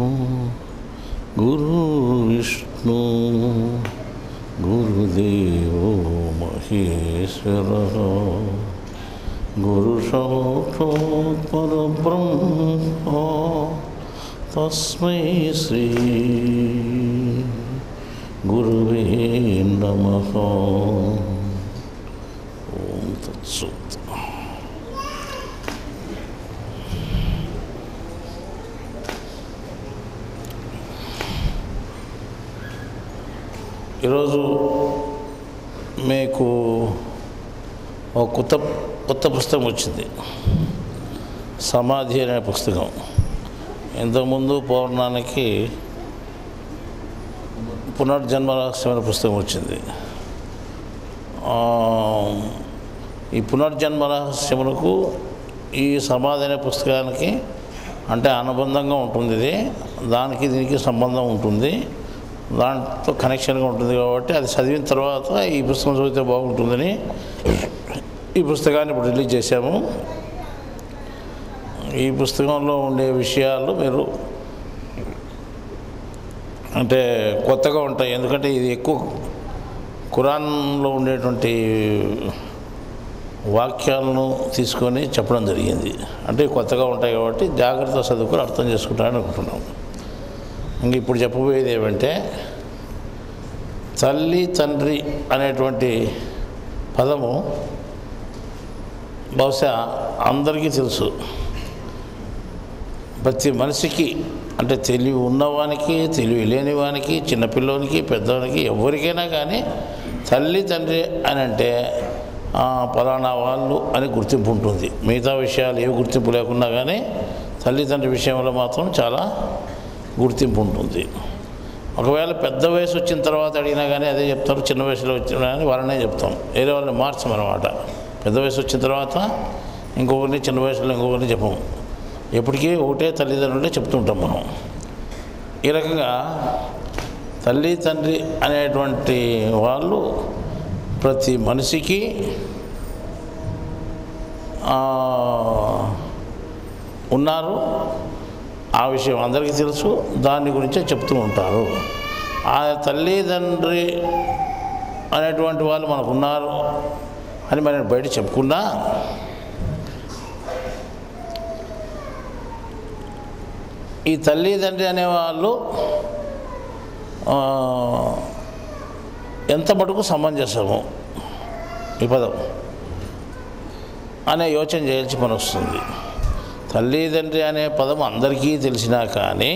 గురు విష్ణు గురుదేవో మహేశ్వర గురు సాక్షాత్ పరబ్రహ్మ తస్మై శ్రీ గురువే నమ ఓం తత్సత్ ఈరోజు మీకు ఒక కొత్త కొత్త పుస్తకం వచ్చింది సమాధి అనే పుస్తకం ఇంతకుముందు పౌర్ణానికి పునర్జన్మ రహస్యం అనే పుస్తకం వచ్చింది ఆ, ఈ పునర్జన్మ రహస్యమునకు ఈ సమాధి అనే పుస్తకానికి అంటే అనుబంధంగా ఉంటుంది ఇది దానికి దీనికి సంబంధం ఉంటుంది దాంతో కనెక్షన్గా ఉంటుంది కాబట్టి అది చదివిన తర్వాత ఈ పుస్తకం చదివితే బాగుంటుందని ఈ పుస్తకాన్ని ఇప్పుడు రిలీజ్ చేశాము ఈ పుస్తకంలో ఉండే విషయాలు మీరు అంటే కొత్తగా ఉంటాయి ఎందుకంటే ఇది ఎక్కువ ఖురాన్లో ఉండేటువంటి వాక్యాలను తీసుకొని చెప్పడం జరిగింది అంటే కొత్తగా ఉంటాయి కాబట్టి జాగ్రత్త చదువుకొని అర్థం చేసుకుంటారని అనుకుంటున్నాం ఇంక ఇప్పుడు చెప్పబోయేది ఏమంటే తల్లి తండ్రి అనేటువంటి పదము బహుశా అందరికీ తెలుసు ప్రతి మనిషికి అంటే తెలివి ఉన్నవానికి తెలివి లేనివానికి చిన్నపిల్లోనికి పెద్దవానికి ఎవరికైనా కానీ తల్లి తండ్రి అని అంటే ఆ, పలానా వాళ్ళు అని గుర్తింపు ఉంటుంది మిగతా విషయాలు ఏ గుర్తింపు లేకున్నా కానీ తల్లిదండ్రి విషయంలో మాత్రం చాలా గుర్తింపు ఉంటుంది ఒకవేళ పెద్ద వయసు వచ్చిన తర్వాత అడిగినా కానీ అదే చెప్తారు చిన్న వయసులో వచ్చిన కానీ వాళ్ళనే చెప్తాం వేరే వాళ్ళని మార్చమన్నమాట పెద్ద వయసు వచ్చిన తర్వాత ఇంకొకరిని చిన్న వయసులో ఇంకొకరిని చెప్పము ఎప్పటికీ ఒకటే తల్లిదండ్రులే చెప్తుంటాం మనం ఈ రకంగా తల్లి తండ్రి అనేటువంటి వాళ్ళు ప్రతి మనిషికి ఆ, ఉన్నారు ఆ విషయం అందరికీ తెలుసు దాని గురించే చెప్తూ ఉంటారు ఆ తల్లిదండ్రి అనేటువంటి వాళ్ళు మనకు ఉన్నారు అని మనం బయట చెప్పుకున్నా ఈ తల్లిదండ్రి అనేవాళ్ళు ఆ, ఎంత మటుకు సమంజసము ఈ పదం అనే యోచన చేయాల్సి పని వస్తుంది తల్లిదండ్రి అనే పదం అందరికీ తెలిసినా కానీ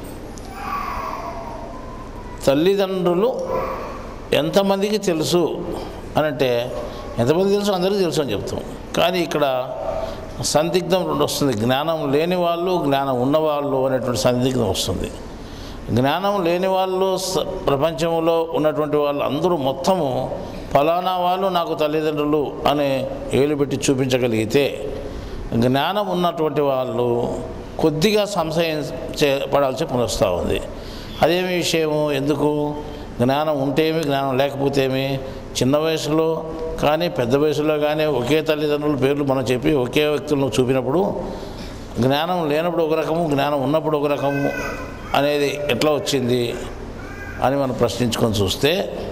తల్లిదండ్రులు ఎంతమందికి తెలుసు అని అంటే ఎంతమంది తెలుసు అందరికీ తెలుసు అని చెప్తాం కానీ ఇక్కడ సందిగ్ధం రెండు వస్తుంది జ్ఞానం లేని వాళ్ళు జ్ఞానం ఉన్నవాళ్ళు అనేటువంటి సందిగ్ధం వస్తుంది జ్ఞానం లేని వాళ్ళు స- ప్రపంచంలో ఉన్నటువంటి వాళ్ళు అందరూ మొత్తము ఫలానా వాళ్ళు నాకు తల్లిదండ్రులు అని ఏలు పెట్టి చూపించగలిగితే జ్ఞానం ఉన్నటువంటి వాళ్ళు కొద్దిగా సంశయం చే పడాల్సి పని వస్తూ ఉంది అదేమి విషయము ఎందుకు జ్ఞానం ఉంటేమి జ్ఞానం లేకపోతేమి చిన్న వయసులో కానీ పెద్ద వయసులో కానీ ఒకే తల్లిదండ్రుల పేర్లు మనం చెప్పి ఒకే వ్యక్తులను చూపినప్పుడు జ్ఞానం లేనప్పుడు ఒక రకము జ్ఞానం ఉన్నప్పుడు ఒక రకము అనేది ఎట్లా వచ్చింది అని మనం ప్రశ్నించుకొని చూస్తే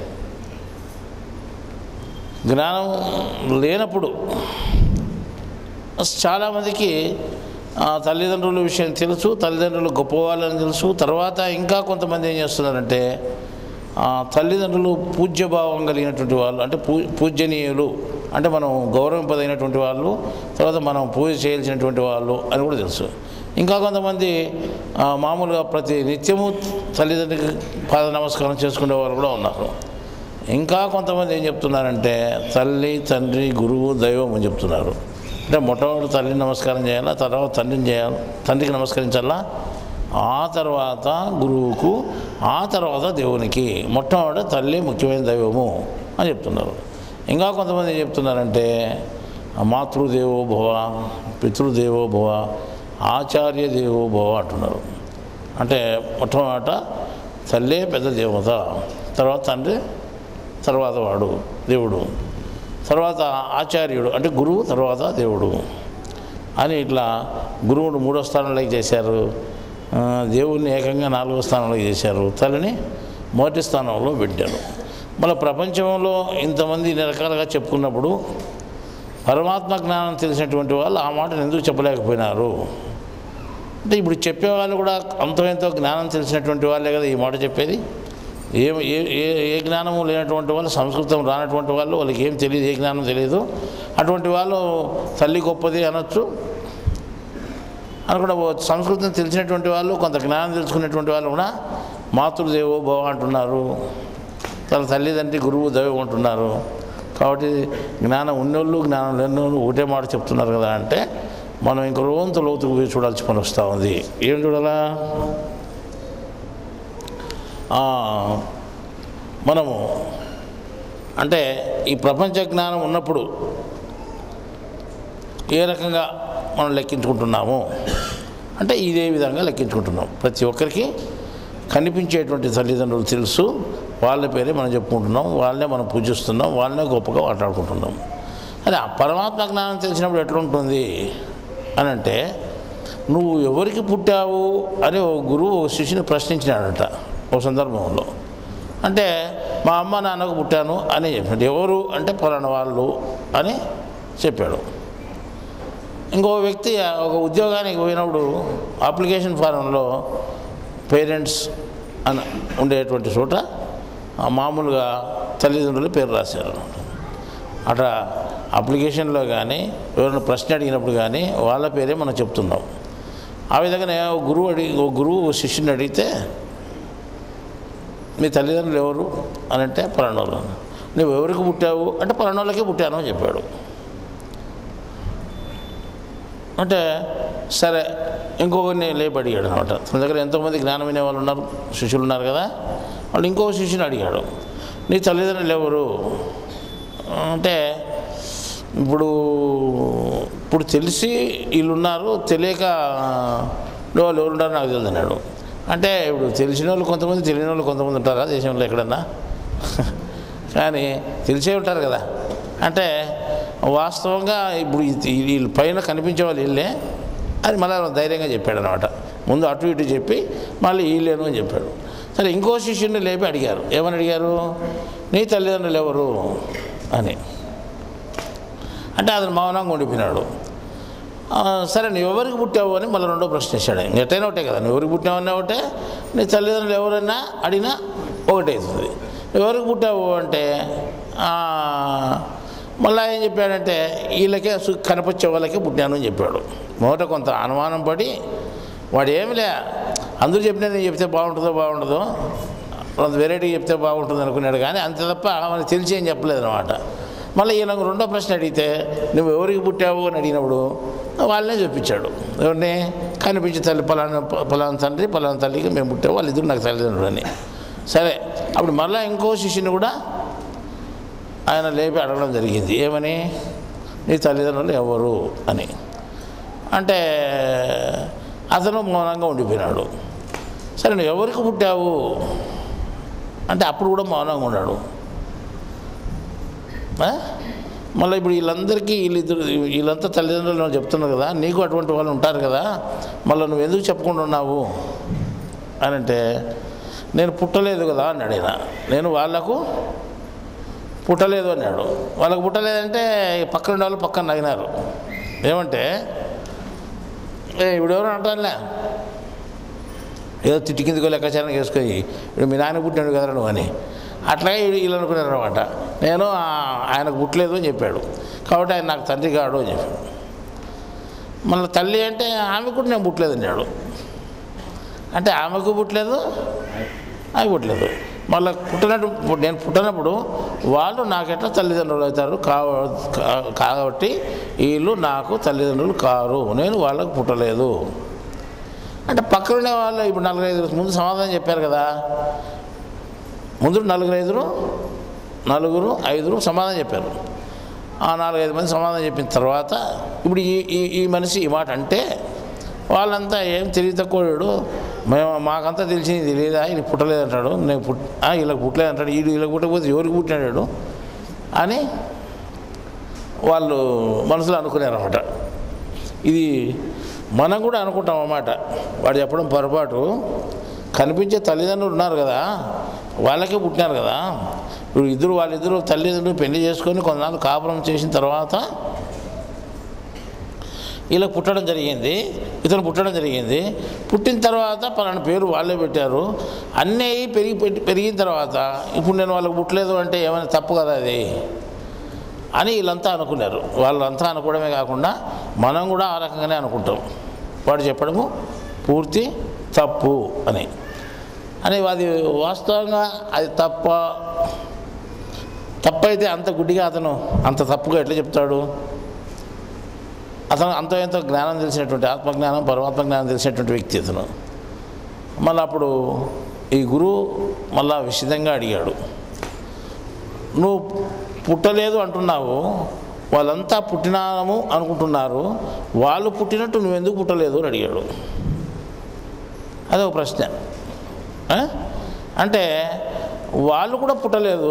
జ్ఞానం లేనప్పుడు చాలామందికి ఆ, తల్లిదండ్రుల విషయం తెలుసు తల్లిదండ్రులు గొప్పవాళ్ళని తెలుసు తర్వాత ఇంకా కొంతమంది ఏం చేస్తున్నారంటే ఆ, తల్లిదండ్రులు పూజ్యభావం కలిగినటువంటి వాళ్ళు అంటే పూ పూజనీయులు అంటే మనం గౌరవింపదగినటువంటి వాళ్ళు తర్వాత మనం పూజ చేయాల్సినటువంటి వాళ్ళు అని కూడా తెలుసు ఇంకా కొంతమంది ఆ, మామూలుగా ప్రతి నిత్యము తల్లిదండ్రులకి పాద నమస్కారం చేసుకునే వాళ్ళు కూడా ఉన్నారు ఇంకా కొంతమంది ఏం చెప్తున్నారంటే తల్లి తండ్రి గురువు దైవం అని చెప్తున్నారు అంటే మొట్టమొదటి తల్లిని నమస్కారం చేయాలా తర్వాత తండ్రిని చేయాలి తండ్రికి నమస్కరించాలా ఆ తర్వాత గురువుకు ఆ తర్వాత దేవునికి మొట్టమొదటి తల్లి ముఖ్యమైన దైవము అని చెప్తున్నారు ఇంకా కొంతమంది ఏం చెప్తున్నారంటే మాతృదేవో భవ పితృదేవో భవ ఆచార్య దేవో భవ అంటున్నారు అంటే మొట్టమొదట తల్లే పెద్ద దేవత తర్వాత తండ్రి తర్వాత వాడు దేవుడు తర్వాత ఆచార్యుడు అంటే గురువు తర్వాత దేవుడు అని ఇట్లా గురువుడు మూడో స్థానంలోకి చేశారు ఆ, దేవుణ్ణి ఏకంగా నాలుగో స్థానంలో చేశారు తల్లిని మొదటి స్థానంలో పెట్టారు మళ్ళీ ప్రపంచంలో ఇంతమంది ఇన్ని రకాలుగా చెప్పుకున్నప్పుడు పరమాత్మ జ్ఞానం తెలిసినటువంటి వాళ్ళు ఆ మాటను ఎందుకు చెప్పలేకపోయినారు అంటే ఇప్పుడు చెప్పేవాళ్ళు కూడా అంతో ఎంతో జ్ఞానం తెలిసినటువంటి వాళ్ళే కదా ఈ మాట చెప్పేది ఏ ఏ ఏ ఏ జ్ఞానము లేనటువంటి వాళ్ళు సంస్కృతం రానటువంటి వాళ్ళు వాళ్ళకి ఏం తెలియదు ఏ జ్ఞానం తెలియదు అటువంటి వాళ్ళు తల్లి గొప్పది అనొచ్చు అని కూడా ఓ సంస్కృతం తెలిసినటువంటి వాళ్ళు కొంత జ్ఞానం తెలుసుకునేటువంటి వాళ్ళు కూడా మాతృదేవో భవ అంటున్నారు తన తల్లిదండ్రి గురువు దైవం అంటున్నారు కాబట్టి జ్ఞానం ఉన్నోళ్ళు జ్ఞానం లేనోళ్ళు ఒకటే మాట చెప్తున్నారు కదా అంటే మనం ఇంక రోజంత లోతుకు పోయి చూడాల్సి పని వస్తూ ఉంది ఏం చూడాలా ఆ, మనము అంటే ఈ ప్రపంచ జ్ఞానం ఉన్నప్పుడు ఏ రకంగా మనం లెక్కించుకుంటున్నాము అంటే ఇదే విధంగా లెక్కించుకుంటున్నాం ప్రతి ఒక్కరికి కనిపించేటువంటి తల్లిదండ్రులు తెలుసు వాళ్ళ పేరే మనం చెప్పుకుంటున్నాం వాళ్ళనే మనం పూజిస్తున్నాం వాళ్ళనే గొప్పగా మాట్లాడుకుంటున్నాం అదే ఆ పరమాత్మ జ్ఞానం తెలిసినప్పుడు ఎట్లుంటుంది అని అంటే నువ్వు ఎవరికి పుట్టావు అని ఓ గురువు ఓ శిష్యుని ప్రశ్నించినాడట ఒక సందర్భంలో అంటే మా అమ్మ నాన్నకు పుట్టాను అని చెప్పాడు ఎవరు అంటే పలానా వాళ్ళు అని చెప్పాడు ఇంకో వ్యక్తి ఒక ఉద్యోగానికి పోయినప్పుడు అప్లికేషన్ ఫారంలో పేరెంట్స్ అని ఉండేటువంటి చోట ఆ మామూలుగా తల్లిదండ్రుల పేరు రాశారు అట్లా అప్లికేషన్లో కానీ ఎవరైనా ప్రశ్న అడిగినప్పుడు కానీ వాళ్ళ పేరే మనం చెప్తున్నాం ఆ విధంగానే ఒక గురువు అడిగి ఒక గురువు ఓ శిష్యుని అడిగితే మీ తల్లిదండ్రులు ఎవరు అని అంటే పలానోళ్ళు నువ్వు ఎవరికి పుట్టావు అంటే పలానోళ్ళకే పుట్టాను అని చెప్పాడు అంటే సరే ఇంకొకరిని లేపి అడిగాడు అనమాట తన దగ్గర ఎంతోమంది జ్ఞానం వినే వాళ్ళు ఉన్నారు శిష్యులు ఉన్నారు కదా వాళ్ళు ఇంకో శిష్యుని అడిగాడు నీ తల్లిదండ్రులు ఎవరు అంటే ఇప్పుడు ఇప్పుడు తెలిసి వీళ్ళు ఉన్నారు తెలియక వాళ్ళు ఎవరు ఉన్నారో నాకు తెలియదు అన్నాడు అంటే ఇప్పుడు తెలిసిన వాళ్ళు కొంతమంది తెలియని వాళ్ళు కొంతమంది ఉంటారా దేశంలో ఎక్కడన్నా కానీ తెలిసే ఉంటారు కదా అంటే వాస్తవంగా ఇప్పుడు ఈ- వీళ్ళు పైన కనిపించే వాళ్ళు వీళ్ళే అని మళ్ళీ ధైర్యంగా చెప్పాడు అనమాట ముందు అటు ఇటు చెప్పి మళ్ళీ వీళ్ళేను అని చెప్పాడు సరే ఇంకో శిష్యుని లేపి అడిగారు ఏమని అడిగారు నీ తల్లిదండ్రులు ఎవరు అని అంటే అతను మౌనంగా ఉండిపోయినాడు ఆ, సరే నువ్వు ఎవరికి పుట్టావు అని మళ్ళీ రెండో ప్రశ్న వేసాడు ఎట్టైనా ఒకటే కదా నువ్వు ఎవరికి పుట్టావన్నా ఒకటే నీ తల్లిదండ్రులు ఎవరైనా అడిగినా ఒకటే అవుతుంది నువ్వు ఎవరికి పుట్టావు అంటే ఆ, మళ్ళా ఏం చెప్పాడంటే వీళ్ళకే సు- కనిపించే వాళ్ళకే పుట్టాను అని చెప్పాడు మొదట కొంత అనుమానం పడి వాడు ఏమిలే అందరూ చెప్పినా నేను చెప్తే బాగుంటుందో బాగుంటుందో కొంత వెరైటీ చెప్తే బాగుంటుంది అనుకున్నాడు కానీ అంతే తప్ప మనకు తెలిసి ఏం చెప్పలేదు అనమాట మళ్ళీ ఈయన రెండో ప్రశ్న అడిగితే నువ్వు ఎవరికి పుట్టావు అని అడిగినప్పుడు వాళ్ళనే చూపించాడు ఎవరిని కనిపించే తల్లి పలానా పలానా తండ్రి పలానా తల్లికి మేము పుట్టావు వాళ్ళిద్దరు నాకు తల్లిదండ్రులు అని సరే అప్పుడు మళ్ళీ ఇంకో శిష్యుని కూడా ఆయన లేపి అడగడం జరిగింది ఏమని నీ తల్లిదండ్రులు ఎవరు అని అంటే అతను మౌనంగా ఉండిపోయినాడు సరే నువ్వు ఎవరికి పుట్టావు అంటే అప్పుడు కూడా మౌనంగా ఉన్నాడు ఆ? మళ్ళీ ఇప్పుడు వీళ్ళందరికీ వీళ్ళిద్దరు వీళ్ళంతా తల్లిదండ్రులు నువ్వు చెప్తున్నావు కదా నీకు అటువంటి వాళ్ళు ఉంటారు కదా మళ్ళీ నువ్వు ఎందుకు చెప్పకుండా ఉన్నావు అని అంటే నేను పుట్టలేదు కదా అన్నాడు ఆయన నేను వాళ్ళకు పుట్టలేదు అన్నాడు వాళ్ళకు పుట్టలేదంటే పక్కన ఉండే వాళ్ళు పక్కన నగినారు ఏమంటే ఏ ఇవిడెవరు అంటానులే ఏదో తిట్టి కిందకో లెక్కాచారం వేసుకొని ఇప్పుడు మీ నాన్న పుట్టినాడు కదా నువ్వు అని అట్లాగే వీళ్ళు వీళ్ళు అనుకున్నారు అనమాట నేను ఆ- ఆయనకు పుట్టలేదు అని చెప్పాడు కాబట్టి ఆయన నాకు తండ్రి కాడు అని చెప్పాడు మళ్ళీ తల్లి అంటే ఆమె కూడా నేను పుట్టలేదు అన్నాడు అంటే ఆమెకు పుట్టలేదు ఆమె పుట్టలేదు మళ్ళీ పుట్టినట్టు నేను పుట్టినప్పుడు వాళ్ళు నాకెట్లా తల్లిదండ్రులు అవుతారు కావ కా- కాబట్టి వీళ్ళు నాకు తల్లిదండ్రులు కారు నేను వాళ్ళకు పుట్టలేదు అంటే పక్కన ఉండే వాళ్ళు ఇప్పుడు నలుగురు ముందు సమాధానం చెప్పారు కదా ముందు నలుగురు ఐదురు నలుగురు ఐదురు సమాధానం చెప్పారు ఆ నాలుగైదు మంది సమాధానం చెప్పిన తర్వాత ఇప్పుడు ఈ ఈ ఈ మనిషి ఈ మాట అంటే వాళ్ళంతా ఏం తెలివి తక్కువడు మేము మాకంతా తెలిసింది తెలియదా ఇది పుట్టలేదంటాడు నేను పుట్ ఆ, వీళ్ళకి పుట్టలేదంటాడు వీడు వీళ్ళకి పుట్టకపోతే ఎవరికి పుట్టినాడు అని వాళ్ళు మనసులో అనుకున్నారన్నమాట ఇది మనం కూడా అనుకుంటాం అన్నమాట వాడు చెప్పడం పొరపాటు కనిపించే తల్లిదండ్రులు ఉన్నారు కదా వాళ్ళకే పుట్టినారు కదా ఇప్పుడు ఇద్దరు వాళ్ళిద్దరు తల్లిదండ్రులు పెళ్లి చేసుకొని కొన్నాళ్ళు కాపురం చేసిన తర్వాత ఇలా పుట్టడం జరిగింది ఇతను పుట్టడం జరిగింది పుట్టిన తర్వాత పలానా పేరు వాళ్ళే పెట్టారు అన్నీ అయ్యి పెరిగి పెట్టి- పెరిగిన తర్వాత ఇప్పుడు నేను వాళ్ళకి పుట్టలేదు అంటే ఏమైనా తప్పు కదా అది అని వీళ్ళంతా అనుకున్నారు వాళ్ళంతా అనుకోవడమే కాకుండా మనం కూడా ఆ రకంగానే అనుకుంటాం వాడు చెప్పడము పూర్తి తప్పు అని అని అది వాస్తవంగా అది తప్ప తప్పైతే అంత గుడ్డిగా అతను అంత తప్పుగా ఎట్లా చెప్తాడు అతను అంత ఎంతో జ్ఞానం తెలిసినటువంటి ఆత్మజ్ఞానం పరమాత్మ జ్ఞానం తెలిసినటువంటి వ్యక్తి అతను మళ్ళీ అప్పుడు ఈ గురువు మళ్ళా విశదంగా అడిగాడు నువ్వు పుట్టలేదు అంటున్నావు వాళ్ళంతా పుట్టినాము అనుకుంటున్నారు వాళ్ళు పుట్టినట్టు నువ్వెందుకు పుట్టలేదు అని అడిగాడు అదొక ప్రశ్న ఆ? అంటే వాళ్ళు కూడా పుట్టలేదు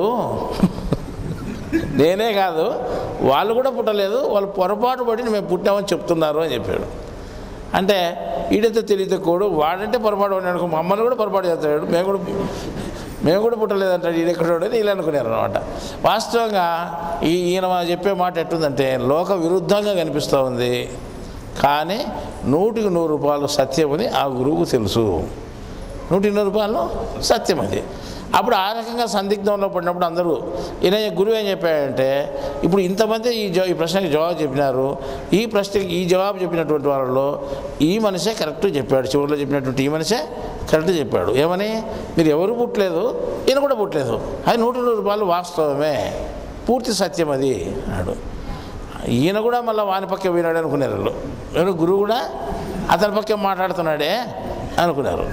నేనే కాదు వాళ్ళు కూడా పుట్టలేదు వాళ్ళు పొరపాటు పడి మేము పుట్టామని చెప్తున్నారు అని చెప్పాడు అంటే ఈడైతే తెలియతే కోడు వాడంటే పొరపాటు పడినాడు అనుకో మమ్మల్ని కూడా పొరపాటు చేస్తాడు మేము కూడా మేము కూడా పుట్టలేదంటాడు ఈడెక్కడోడు అని వీళ్ళు అనుకున్నారు అనమాట వాస్తవంగా ఈ ఈయన మా చెప్పే మాట ఎట్టుందంటే లోక విరుద్ధంగా కనిపిస్తూ ఉంది కానీ నూటికి నూరు రూపాయలు సత్యమని ఆ గురువుకు తెలుసు నూటికి నూరు రూపాయలు సత్యం అది అప్పుడు ఆ రకంగా సందిగ్ధంలో పడినప్పుడు అందరూ ఈయన గురువు ఏం చెప్పాడంటే ఇప్పుడు ఇంతమంది ఈ జవా ఈ ప్రశ్నకి జవాబు చెప్పినారు ఈ ప్రశ్నకి ఈ జవాబు చెప్పినటువంటి వాళ్ళలో ఈ మనిషే కరెక్ట్ చెప్పాడు చివరిలో చెప్పినటువంటి ఈ మనిషే కరెక్ట్ చెప్పాడు ఏమని మీరు ఎవరు పుట్టలేదు ఈయన కూడా పుట్టలేదు అది నూట నూరు రూపాయలు వాస్తవమే పూర్తి సత్యం అది అన్నాడు ఈయన కూడా మళ్ళీ వాని పక్క వినాడు అనుకున్నారు వాళ్ళు ఎవరు గురువు కూడా అతని పక్క మాట్లాడుతున్నాడే అనుకున్నారు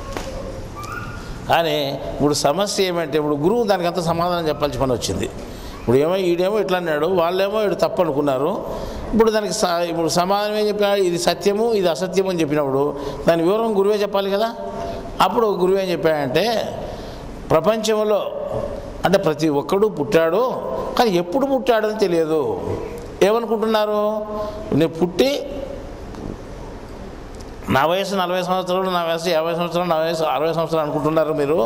కానీ ఇప్పుడు సమస్య ఏమంటే ఇప్పుడు గురువు దానికి అంత సమాధానం చెప్పాల్సి పని వచ్చింది ఇప్పుడు ఏమో ఈడేమో ఇట్లా అన్నాడు వాళ్ళేమో ఇటు తప్పు అనుకున్నారు ఇప్పుడు దానికి స- ఇప్పుడు సమాధానం ఏం చెప్పినాడు ఇది సత్యము ఇది అసత్యము అని చెప్పినప్పుడు దాని వివరం గురువే చెప్పాలి కదా అప్పుడు గురువు ఏం చెప్పాడంటే ప్రపంచంలో అంటే ప్రతి ఒక్కడు పుట్టాడు కానీ ఎప్పుడు పుట్టాడని తెలియదు ఏమనుకుంటున్నారు నేను పుట్టి నా వయసు నలభై సంవత్సరాలు నా వయసు యాభై సంవత్సరాలు నా వయసు అరవై సంవత్సరాలు అనుకుంటున్నారు మీరు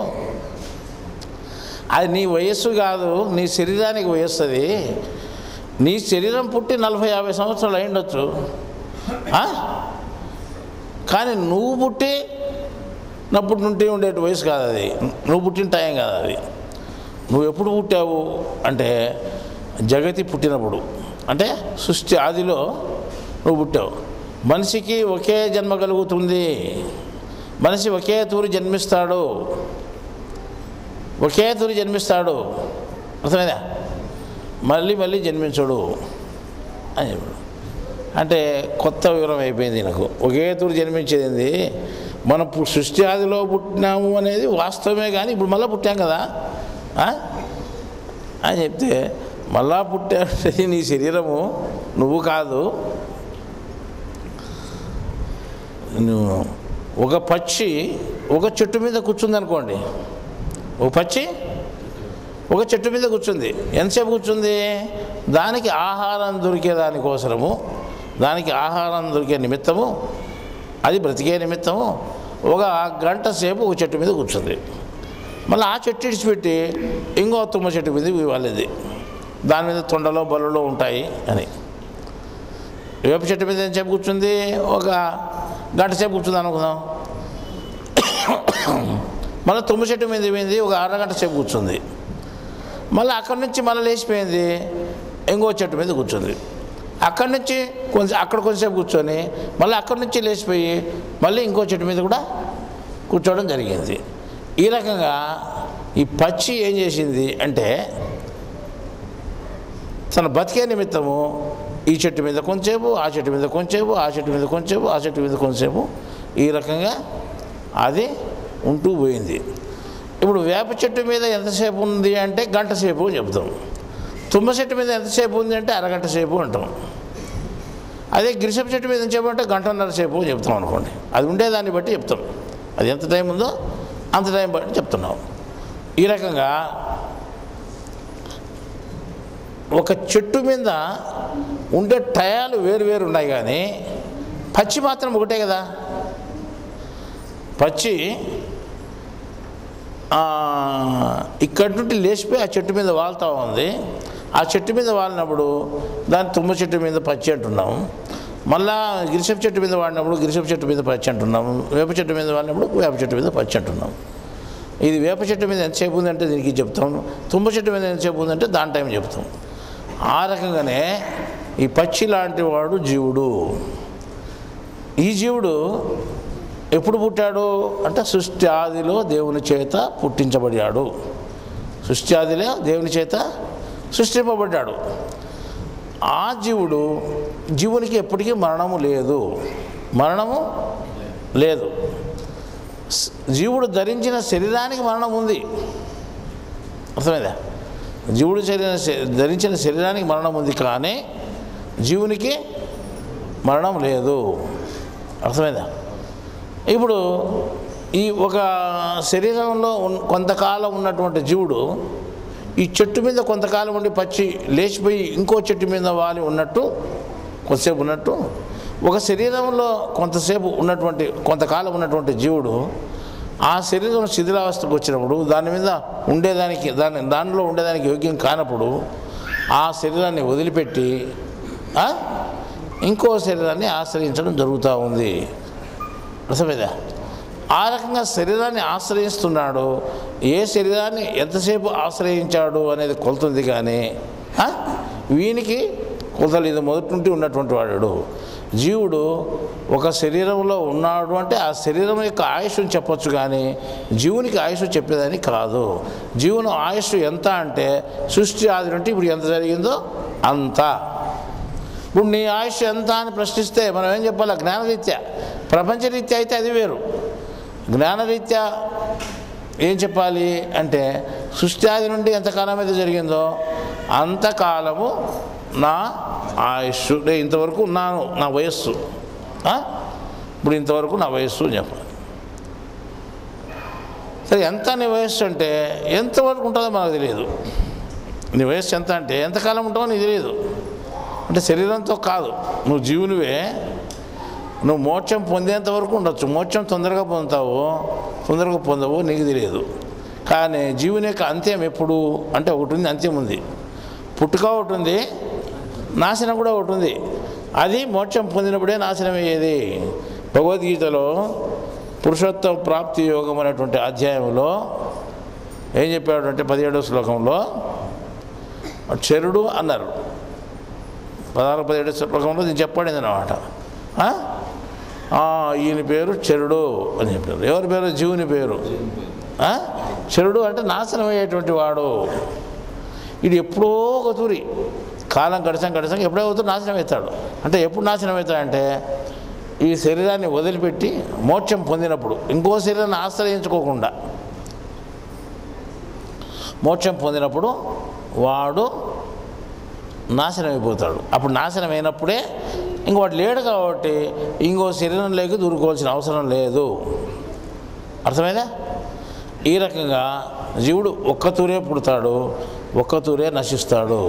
అది నీ వయస్సు కాదు నీ శరీరానికి వయస్సు అది నీ శరీరం పుట్టి నలభై యాభై సంవత్సరాలు అయిండొచ్చు ఆ? కానీ నువ్వు పుట్టి నప్పుడు నుండి ఉండే వయసు కాదు అది నువ్వు పుట్టిన టైం కాదు అది నువ్వు ఎప్పుడు పుట్టావు అంటే జగతి పుట్టినప్పుడు అంటే సృష్టి ఆదిలో నువ్వు పుట్టావు మనిషికి ఒకే జన్మ కలుగుతుంది మనిషి ఒకే తూరి జన్మిస్తాడు ఒకే తూరి జన్మిస్తాడు అర్థమైందా మళ్ళీ మళ్ళీ జన్మించడు అని చెప్పాడు అంటే కొత్త వివరం అయిపోయింది నాకు ఒకే తూరు జన్మించేది ఏంది? మనం పు- సృష్టి ఆదిలో పుట్టినాము అనేది వాస్తవమే కానీ ఇప్పుడు మళ్ళీ పుట్టాం కదా ఆ? అని చెప్తే మళ్ళా పుట్టే నీ శరీరము నువ్వు కాదు నువ్వు ఒక పక్షి ఒక చెట్టు మీద కూర్చుంది అనుకోండి ఒక పక్షి ఒక చెట్టు మీద కూర్చుంది ఎంతసేపు కూర్చుంది దానికి ఆహారం దొరికే దానికోసరము దానికి ఆహారం దొరికే నిమిత్తము అది బ్రతికే నిమిత్తము ఒక గంట సేపు ఒక చెట్టు మీద కూర్చుంది మళ్ళీ ఆ చెట్టు ఇడిచిపెట్టి ఇంకో తుమ్మ చెట్టు మీద వాళ్ళది దాని మీద తొండలో బలలో ఉంటాయి అని వేప చెట్టు మీద ఎంతసేపు కూర్చుంది ఒక గంట సేపు కూర్చుంది అనుకుందాం మళ్ళీ తుమ్మ చెట్టు మీద పోయింది ఒక అరగంట సేపు కూర్చుంది మళ్ళీ అక్కడి నుంచి మళ్ళీ లేచిపోయింది ఇంకో చెట్టు మీద కూర్చుంది అక్కడి నుంచి కొంచెం అక్కడ కొంచెంసేపు కూర్చొని మళ్ళీ అక్కడి నుంచి లేచిపోయి మళ్ళీ ఇంకో చెట్టు మీద కూడా కూర్చోవడం జరిగింది ఈ రకంగా ఈ పక్షి ఏం చేసింది అంటే తన బతికే నిమిత్తము ఈ చెట్టు మీద కొంచెంసేపు ఆ చెట్టు మీద కొంచెంసేపు ఆ చెట్టు మీద కొంచెంసేపు ఆ చెట్టు మీద కొంచెంసేపు ఈ రకంగా అది ఉంటూ పోయింది ఇప్పుడు వేప చెట్టు మీద ఎంతసేపు ఉంది అంటే గంట సేపు అని చెప్తాం తుమ్మ చెట్టు మీద ఎంతసేపు ఉంది అంటే అరగంట సేపు అంటాం అదే గిరిసెప చెట్టు మీద ఎంతసేపు అంటే గంటన్నర సేపు అని చెప్తాం అనుకోండి అది ఉండేదాన్ని బట్టి చెప్తాం అది ఎంత టైం ఉందో అంత టైం బట్టి చెప్తున్నాం ఈ రకంగా ఒక చెట్టు మీద ఉండే టయాలు వేరు వేరు ఉన్నాయి కానీ పచ్చి మాత్రం ఒకటే కదా పచ్చి ఆ, ఇక్కడి నుండి లేచిపోయి ఆ చెట్టు మీద వాళ్తా ఉంది ఆ చెట్టు మీద వాలినప్పుడు దాన్ని తుమ్మ చెట్టు మీద పచ్చి అంటున్నాం మళ్ళా గిరిసెప్ చెట్టు మీద వాడినప్పుడు గిరిసెప్ చెట్టు మీద పచ్చి అంటున్నాం వేప చెట్టు మీద వాడినప్పుడు వేప చెట్టు మీద పచ్చి అంటున్నాం ఇది వేప చెట్టు మీద ఎంతసేపు ఉందంటే దీనికి చెప్తాం తుమ్మ చెట్టు మీద ఎంతసేపు ఉందంటే దాని టైం చెప్తాం ఆ రకంగానే ఈ పచ్చి లాంటి వాడు జీవుడు ఈ జీవుడు ఎప్పుడు పుట్టాడు అంటే సృష్టి ఆదిలో దేవుని చేత పుట్టించబడ్డాడు సృష్టి ఆదిలో దేవుని చేత సృష్టింపబడ్డాడు ఆ జీవుడు జీవునికి ఎప్పటికీ మరణము లేదు మరణము లేదు స్- జీవుడు ధరించిన శరీరానికి మరణం ఉంది అర్థమైందా జీవుడు శరీర ధరించిన శరీరానికి మరణం ఉంది కానీ జీవునికి మరణం లేదు అర్థమైందా ఇప్పుడు ఈ ఒక శరీరంలో ఉన్- కొంతకాలం ఉన్నటువంటి జీవుడు ఈ చెట్టు మీద కొంతకాలం ఉండి పచ్చి లేచిపోయి ఇంకో చెట్టు మీద వాలి ఉన్నట్టు కొద్దిసేపు ఉన్నట్టు ఒక శరీరంలో కొంతసేపు ఉన్నటువంటి కొంతకాలం ఉన్నటువంటి జీవుడు ఆ శరీరం శిథిలావస్థకు వచ్చినప్పుడు దాని మీద ఉండేదానికి దాని దానిలో ఉండేదానికి యోగ్యం కానప్పుడు ఆ శరీరాన్ని వదిలిపెట్టి ఆ, ఇంకో శరీరాన్ని ఆశ్రయించడం జరుగుతూ ఉంది అర్థమైందా ఆ రకంగా శరీరాన్ని ఆశ్రయిస్తున్నాడు ఏ శరీరాన్ని ఎంతసేపు ఆశ్రయించాడు అనేది కొలుతుంది కానీ ఆ? వీనికి కొలతలు ఇది మొదటి నుండి ఉన్నటువంటి వాడు జీవుడు ఒక శరీరంలో ఉన్నాడు అంటే ఆ శరీరం యొక్క ఆయుష్ని చెప్పొచ్చు కానీ జీవునికి ఆయుష్ చెప్పేదని కాదు జీవుని ఆయుష్ ఎంత అంటే సృష్టి ఆది నుండి ఇప్పుడు ఎంత జరిగిందో అంత ఇప్పుడు నీ ఆయుష్ ఎంత అని ప్రశ్నిస్తే మనం ఏం చెప్పాలి జ్ఞానరీత్యా ప్రపంచరీత్యా అయితే అది వేరు జ్ఞానరీత్యా ఏం చెప్పాలి అంటే సృష్టి ఆది నుండి ఎంతకాలం అయితే జరిగిందో అంతకాలము నా ఆయుష్ నేను ఇంతవరకు ఉన్నాను నా వయస్సు ఆ? ఇప్పుడు ఇంతవరకు నా వయస్సు అని చెప్పాలి సరే ఎంత నీ వయస్సు అంటే ఎంతవరకు ఉంటుందో మనకు తెలియదు నీ వయస్సు ఎంత అంటే ఎంతకాలం ఉంటావో నీకు తెలియదు అంటే శరీరంతో కాదు నువ్వు జీవునివే నువ్వు మోక్షం పొందేంత వరకు ఉండొచ్చు మోక్షం తొందరగా పొందుతావు తొందరగా పొందవు నీకు తెలియదు కానీ జీవుని యొక్క అంత్యం ఎప్పుడు అంటే ఒకటి ఉంది అంత్యం ఉంది పుట్టుక ఒకటి ఉంది నాశనం కూడా ఒకటి ఉంది అది మోక్షం పొందినప్పుడే నాశనం అయ్యేది భగవద్గీతలో పురుషోత్తమ ప్రాప్తి యోగం అనేటువంటి అధ్యాయంలో ఏం చెప్పాడు అంటే పదిహేడవ శ్లోకంలో చెరుడు అన్నారు పదహారు పదిహేడు శ్లోకంలో నేను చెప్పబడింది అనమాట ఈయన పేరు చెరుడు అని చెప్పారు ఎవరి పేరు జీవుని పేరు ఆ? చెరుడు అంటే నాశనం అయ్యేటువంటి వాడు ఇది ఎప్పుడో ఒక తూరి కాలం గడిచాం గడిచాం ఎప్పుడో ఒక తూరి నాశనం అవుతాడు అంటే ఎప్పుడు నాశనం అవుతాడంటే ఈ శరీరాన్ని వదిలిపెట్టి మోక్షం పొందినప్పుడు ఇంకో శరీరాన్ని ఆశ్రయించుకోకుండా మోక్షం పొందినప్పుడు వాడు నాశనం అయిపోతాడు అప్పుడు నాశనం అయినప్పుడే ఇంక వాడు లేడు కాబట్టి ఇంకో శరీరంలోకి దూరుకోవాల్సిన అవసరం లేదు అర్థమైందా ఈ రకంగా జీవుడు ఒక్క తూరే పుడతాడు ఒక్క తూరే నశిస్తాడు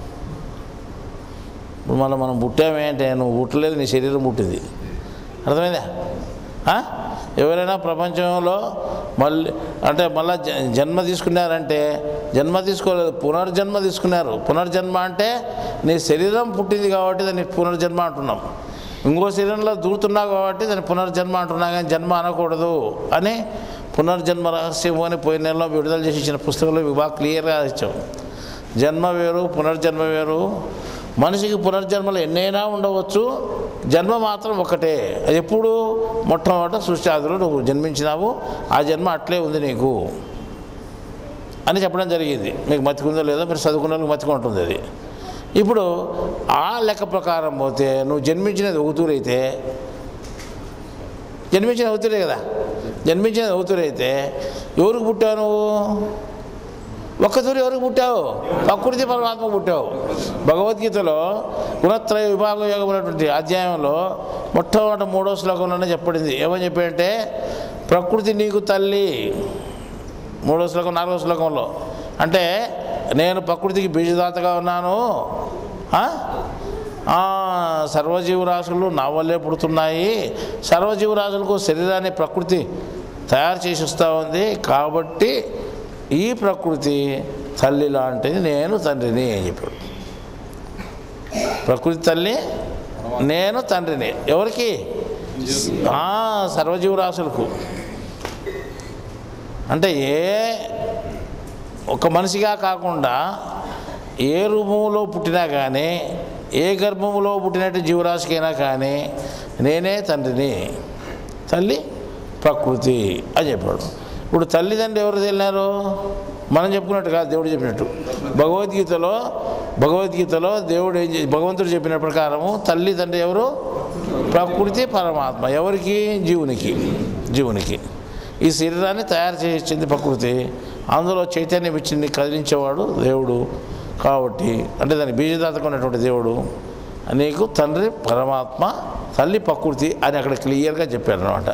ఇప్పుడు మనం మనం పుట్టామే అంటే నువ్వు పుట్టలేదు నీ శరీరం పుట్టింది అర్థమైందా ఆ? ఎవరైనా ప్రపంచంలో మళ్ళీ అంటే మళ్ళీ జ- జన్మ తీసుకున్నారంటే జన్మ తీసుకోలేదు పునర్జన్మ తీసుకున్నారు పునర్జన్మ అంటే నీ శరీరం పుట్టింది కాబట్టి దాన్ని పునర్జన్మ అంటున్నాం ఇంకో శరీరంలో దూరుతున్నావు కాబట్టి దాన్ని పునర్జన్మ అంటున్నా కానీ జన్మ అనకూడదు అని పునర్జన్మ రహస్యము అని పోయిన నెలలో విడుదల చేసి ఇచ్చిన పుస్తకంలో ఇవి బాగా క్లియర్గా ఇచ్చాం జన్మ వేరు పునర్జన్మ వేరు మనిషికి పునర్జన్మలు ఎన్నైనా ఉండవచ్చు జన్మ మాత్రం ఒకటే అది ఎప్పుడు మొట్టమొదట సృష్టి ఆదిలో నువ్వు జన్మించినావు ఆ జన్మ అట్లే ఉంది నీకు అని చెప్పడం జరిగింది మీకు మతికుందో లేదో మీరు చదువుకున్న వాళ్ళకి మతికుంటుంది అది ఇప్పుడు ఆ లెక్క ప్రకారం పోతే నువ్వు జన్మించినది ఒకతూరైతే జన్మించినది అవుతురే కదా జన్మించినది అవుతురైతే ఎవరికి పుట్టావు నువ్వు ఒక్కతూరి ఎవరికి పుట్టావు ప్రకృతి పరమాత్మ పుట్టావు భగవద్గీతలో గుణత్రయ విభాగ యోగం అనేటువంటి అధ్యాయంలో మొట్టమొదటి మూడో శ్లోకంలోనే చెప్పబడింది ఏమని చెప్పాడంటే ప్రకృతి నీకు తల్లి మూడో శ్లోకం నాలుగో శ్లోకంలో అంటే నేను ప్రకృతికి బీజదాతగా ఉన్నాను ఆ? ఆ, సర్వజీవరాశులు నా వల్లే పుడుతున్నాయి సర్వజీవరాశులకు శరీరాన్ని ప్రకృతి తయారు చేసి వస్తూ ఉంది కాబట్టి ఈ ప్రకృతి తల్లి లాంటిది నేను తండ్రిని అని చెప్పాడు ప్రకృతి తల్లి నేను తండ్రిని ఎవరికి ఆ, సర్వజీవరాశులకు అంటే ఏ ఒక మనిషిగా కాకుండా ఏ రూపంలో పుట్టినా కానీ ఏ గర్భములో పుట్టినట్టు జీవరాశికైనా కానీ నేనే తండ్రిని తల్లి ప్రకృతి అని చెప్పాడు ఇప్పుడు తల్లిదండ్రులు ఎవరు తెలినారు మనం చెప్పుకున్నట్టు కాదు దేవుడు చెప్పినట్టు భగవద్గీతలో భగవద్గీతలో దేవుడు ఏం చే- భగవంతుడు చెప్పిన ప్రకారము తల్లిదండ్రి ఎవరు ప్రకృతి పరమాత్మ ఎవరికి జీవునికి జీవునికి ఈ శరీరాన్ని తయారు చేసి ఇచ్చింది ప్రకృతి అందులో చైతన్యం ఇచ్చింది కదిలించేవాడు దేవుడు కాబట్టి అంటే దాని బీజదాతకు ఉన్నటువంటి దేవుడు నీకు తండ్రి పరమాత్మ తల్లి ప్రకృతి అని అక్కడ క్లియర్గా చెప్పారు అనమాట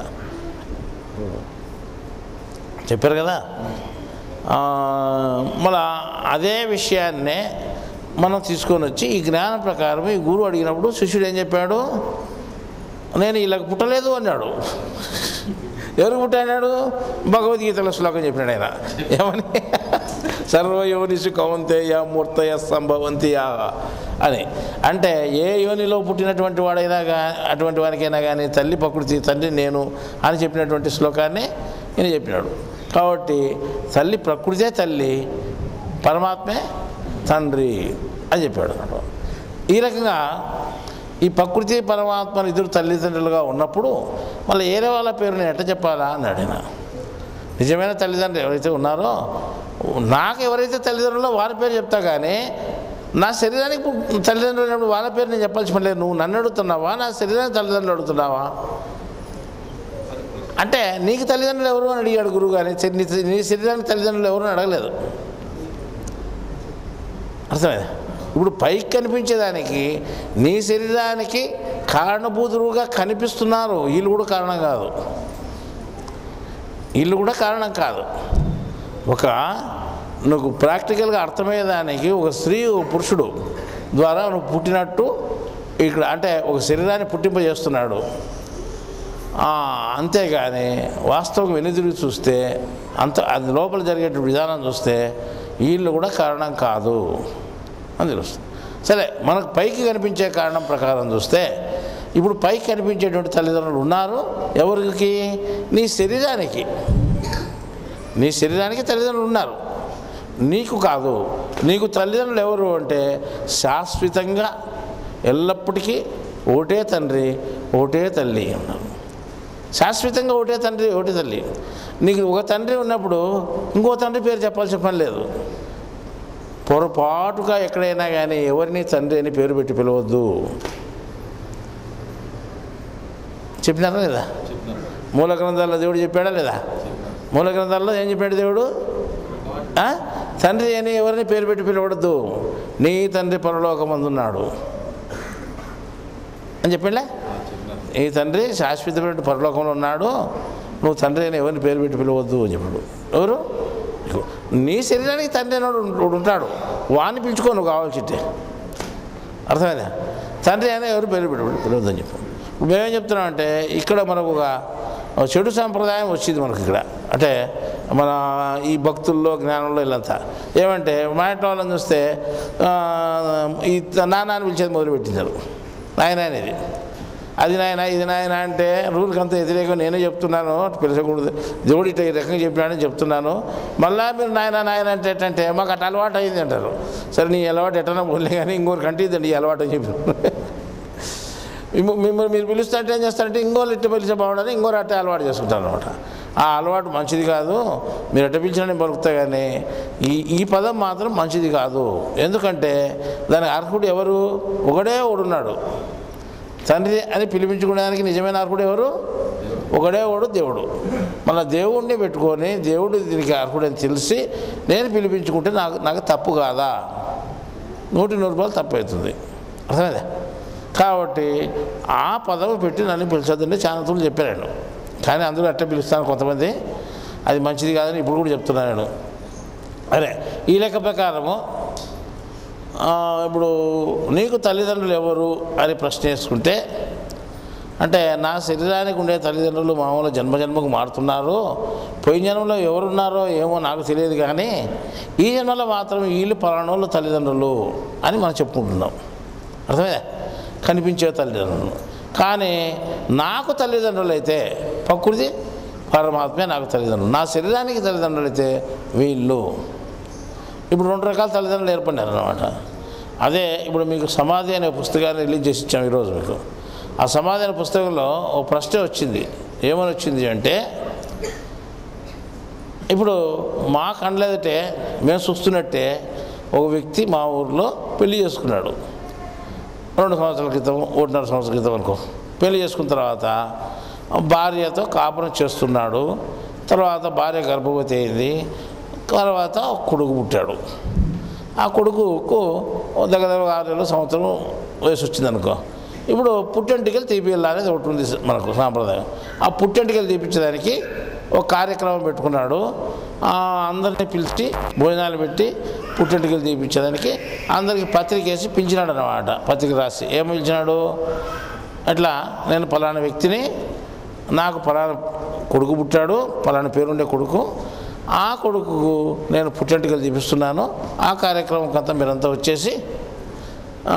చెప్పారు కదా ఆ, మళ్ళా అదే విషయాన్నే మనం తీసుకొని వచ్చి ఈ జ్ఞానం ప్రకారం ఈ గురువు అడిగినప్పుడు శిష్యుడు ఏం చెప్పాడు నేను ఇలాగ పుట్టలేదు అన్నాడు ఎవరు పుట్టాడు భగవద్గీతలో శ్లోకం చెప్పినాడు ఆయన ఏమని సర్వయోనిషు కౌంతేయ మూర్తయ సంభవంతి యా అని అంటే ఏ యోనిలో పుట్టినటువంటి వాడైనా గా అటువంటి వానికైనా కానీ తల్లి ప్రకృతి తండ్రి నేను అని చెప్పినటువంటి శ్లోకాన్ని ఈయన చెప్పినాడు కాబట్టి తల్లి ప్రకృతే తల్లి పరమాత్మే తండ్రి అని చెప్పాడు ఈ రకంగా ఈ ప్రకృతి పరమాత్మను ఇద్దరు తల్లిదండ్రులుగా ఉన్నప్పుడు మళ్ళీ ఏరే వాళ్ళ పేరు నేను ఎట్ట చెప్పాలా అన్నాడు ఆయన నిజమైన తల్లిదండ్రులు ఎవరైతే ఉన్నారో నాకు ఎవరైతే తల్లిదండ్రులో వారి పేరు చెప్తా కానీ నా శరీరానికి పు- తల్లిదండ్రులు ఉన్నప్పుడు వాళ్ళ పేరు నేను చెప్పాల్సి పని లేదు నువ్వు నన్ను అడుగుతున్నావా నా శరీరానికి తల్లిదండ్రులు అడుగుతున్నావా అంటే నీకు తల్లిదండ్రులు ఎవరు అని అడిగాడు గురువు కానీ నీ నీ శరీరానికి తల్లిదండ్రులు ఎవరు అని అడగలేదు అర్థమైంది ఇప్పుడు పైకి కనిపించేదానికి నీ శరీరానికి కారణభూతులుగా కనిపిస్తున్నారు వీళ్ళు కూడా కారణం కాదు వీళ్ళు కూడా కారణం కాదు ఒక నువ్వు ప్రాక్టికల్గా అర్థమయ్యేదానికి ఒక స్త్రీ ఒక పురుషుడు ద్వారా నువ్వు పుట్టినట్టు ఇక్కడ అంటే ఒక శరీరాన్ని పుట్టింపజేస్తున్నాడు ఆ, అంతేగాని వాస్తవం వెనుదిరిగి చూస్తే అంత అది లోపల జరిగేటువంటి విధానం చూస్తే వీళ్ళు కూడా కారణం కాదు అని తెలుస్తుంది సరే మనకు పైకి కనిపించే కారణం ప్రకారం చూస్తే ఇప్పుడు పైకి కనిపించేటువంటి తల్లిదండ్రులు ఉన్నారు ఎవరికి నీ శరీరానికి నీ శరీరానికి తల్లిదండ్రులు ఉన్నారు నీకు కాదు నీకు తల్లిదండ్రులు ఎవరు అంటే శాశ్వతంగా ఎల్లప్పటికీ ఒకటే తండ్రి ఒకటే తల్లి ఉన్నారు శాశ్వతంగా ఒకటే తండ్రి ఒకటే తల్లి నీకు ఒక తండ్రి ఉన్నప్పుడు ఇంకో తండ్రి పేరు చెప్పాల్సిన పని లేదు పొరపాటుగా ఎక్కడైనా కానీ ఎవరిని తండ్రి అని పేరు పెట్టి పిలవద్దు చెప్పినారా లేదా మూల గ్రంథాల్లో దేవుడు చెప్పాడా లేదా మూల గ్రంథాల్లో ఏం చెప్పాడు దేవుడు ఆ? తండ్రి అని ఎవరిని పేరు పెట్టి పిలవడద్దు నీ తండ్రి పరలోకమందున్నాడు అని చెప్పిండే ఈ తండ్రి శాశ్వతమైన పరలోకంలో ఉన్నాడు నువ్వు తండ్రి అని ఎవరిని పేరు పెట్టి పిలవద్దు అని చెప్పాడు ఎవరు నీ శరీరానికి తండ్రి అని ఒకడు ఉంటాడు వాడిని పిలుచుకో నువ్వు కావాల్సింటే అర్థమైందా తండ్రి అయినా ఎవరు పేరు పెట్టి పిలవద్దని చెప్పాడు ఇప్పుడు మేమేం చెప్తున్నాం అంటే ఇక్కడ మనకు ఒక చెడు సాంప్రదాయం వచ్చింది మనకి ఇక్కడ అంటే మన ఈ భక్తుల్లో జ్ఞానంలో వీళ్ళంతా ఏమంటే మా ఇంట్లో వాళ్ళని చూస్తే ఆ, ఈ నాన్న అని పిలిచేది మొదలుపెట్టించారు నాయన అనేది అది నాయన ఇది నాయన అంటే రూల్కి అంత వ్యతిరేకం నేనే చెప్తున్నాను పిలచకూడదు దేవుడు ఇట్లా ఈ రకంగా చెప్పినాడని చెప్తున్నాను మళ్ళా మీరు నాయన నాయన అంటే ఎట్టంటే మాకు అట్లా అలవాటు అయింది అంటారు సరే నీ అలవాటు ఎట్టనా పోలే కానీ ఇంకోరికి అంటిద్దండి ఈ అలవాటు అని చెప్పి మిమ్మ- మిమ్మల్ని మీరు పిలుస్తుంటే ఏం చేస్తారంటే ఇంకోళ్ళు ఇట్ట పిలిచే బాగుండని ఇంకోరు అట్టే అలవాటు చేసుకుంటారు అనమాట ఆ అలవాటు మంచిది కాదు మీరు ఎట్ట పిలిచినా నేను పలుకుతా కానీ ఈ ఈ పదం మాత్రం మంచిది కాదు ఎందుకంటే దానికి అర్హుడు ఎవరు ఒకడే ఒకడున్నాడు తండ్రి అని పిలిపించుకోవడానికి నిజమైన అర్హుడు ఎవరు ఒకడే ఒకడు దేవుడు మళ్ళీ దేవుడిని పెట్టుకొని దేవుడు దీనికి అర్హుడు అని తెలిసి నేను పిలిపించుకుంటే నాకు నాకు తప్పు కాదా నూటి నూరు రూపాయలు తప్పు అవుతుంది అర్థమైందా కాబట్టి ఆ పదవి పెట్టి నన్ను పిలిచొద్దని చాలా తూర్లు చెప్పాను కానీ అందరూ అట్టే పిలుస్తాను కొంతమంది అది మంచిది కాదని ఇప్పుడు కూడా చెప్తున్నాను నేను అరే ఈ లెక్క ప్రకారము ఆ, ఇప్పుడు నీకు తల్లిదండ్రులు ఎవరు అని ప్రశ్న వేసుకుంటే అంటే నా శరీరానికి ఉండే తల్లిదండ్రులు మామూలు జన్మజన్మకు మారుతున్నారు పోయిన జన్మలో ఎవరున్నారో ఏమో నాకు తెలియదు కానీ ఈ జన్మలో మాత్రం వీళ్ళు పలానోళ్ళు తల్లిదండ్రులు అని మనం చెప్పుకుంటున్నాం అర్థమే కనిపించే తల్లిదండ్రులు కానీ నాకు తల్లిదండ్రులు అయితే ప్రకృతి పరమాత్మే నాకు తల్లిదండ్రులు నా శరీరానికి తల్లిదండ్రులు అయితే వీళ్ళు ఇప్పుడు రెండు రకాల తల్లిదండ్రులు ఏర్పడినారు అనమాట అదే ఇప్పుడు మీకు సమాధి అనే పుస్తకాన్ని రిలీజ్ చేసి ఇచ్చాం ఈరోజు మీకు ఆ సమాధి అనే పుస్తకంలో ఓ ప్రశ్న వచ్చింది ఏమని వచ్చింది అంటే ఇప్పుడు మా కండ్లెదటే మేము చూస్తున్నట్టే ఒక వ్యక్తి మా ఊర్లో పెళ్లి చేసుకున్నాడు రెండు సంవత్సరాల క్రితం ఒకటిన్నర సంవత్సరాల క్రితం అనుకో పెళ్లి చేసుకున్న తర్వాత భార్యతో కాపురం చేస్తున్నాడు తర్వాత భార్య గర్భవతి అయింది తర్వాత ఒక కొడుకు పుట్టాడు ఆ కొడుకుకు దగ్గర దగ్గర ఆరు నెలల సంవత్సరం వయసు వచ్చింది అనుకో ఇప్పుడు పుట్టెంటికలు తీపిల్లా అనేది ఒకటి ఉంది మనకు సాంప్రదాయం ఆ పుట్టెంటికలు తీపించడానికి ఒక కార్యక్రమం పెట్టుకున్నాడు ఆ, అందరినీ పిలిచి భోజనాలు పెట్టి పుట్టెంటికలు తీపించడానికి అందరికి పత్రిక వేసి పిలిచినాడు అనమాట పత్రిక రాసి ఏం పిలిచినాడు అట్లా నేను పలానా వ్యక్తిని నాకు పలానా కొడుకు పుట్టాడు పలానా పేరుండే కొడుకు ఆ కొడుకుకు నేను పుట్టెంటికలు తీపిస్తున్నాను ఆ కార్యక్రమం అంతా మీరంతా వచ్చేసి ఆ,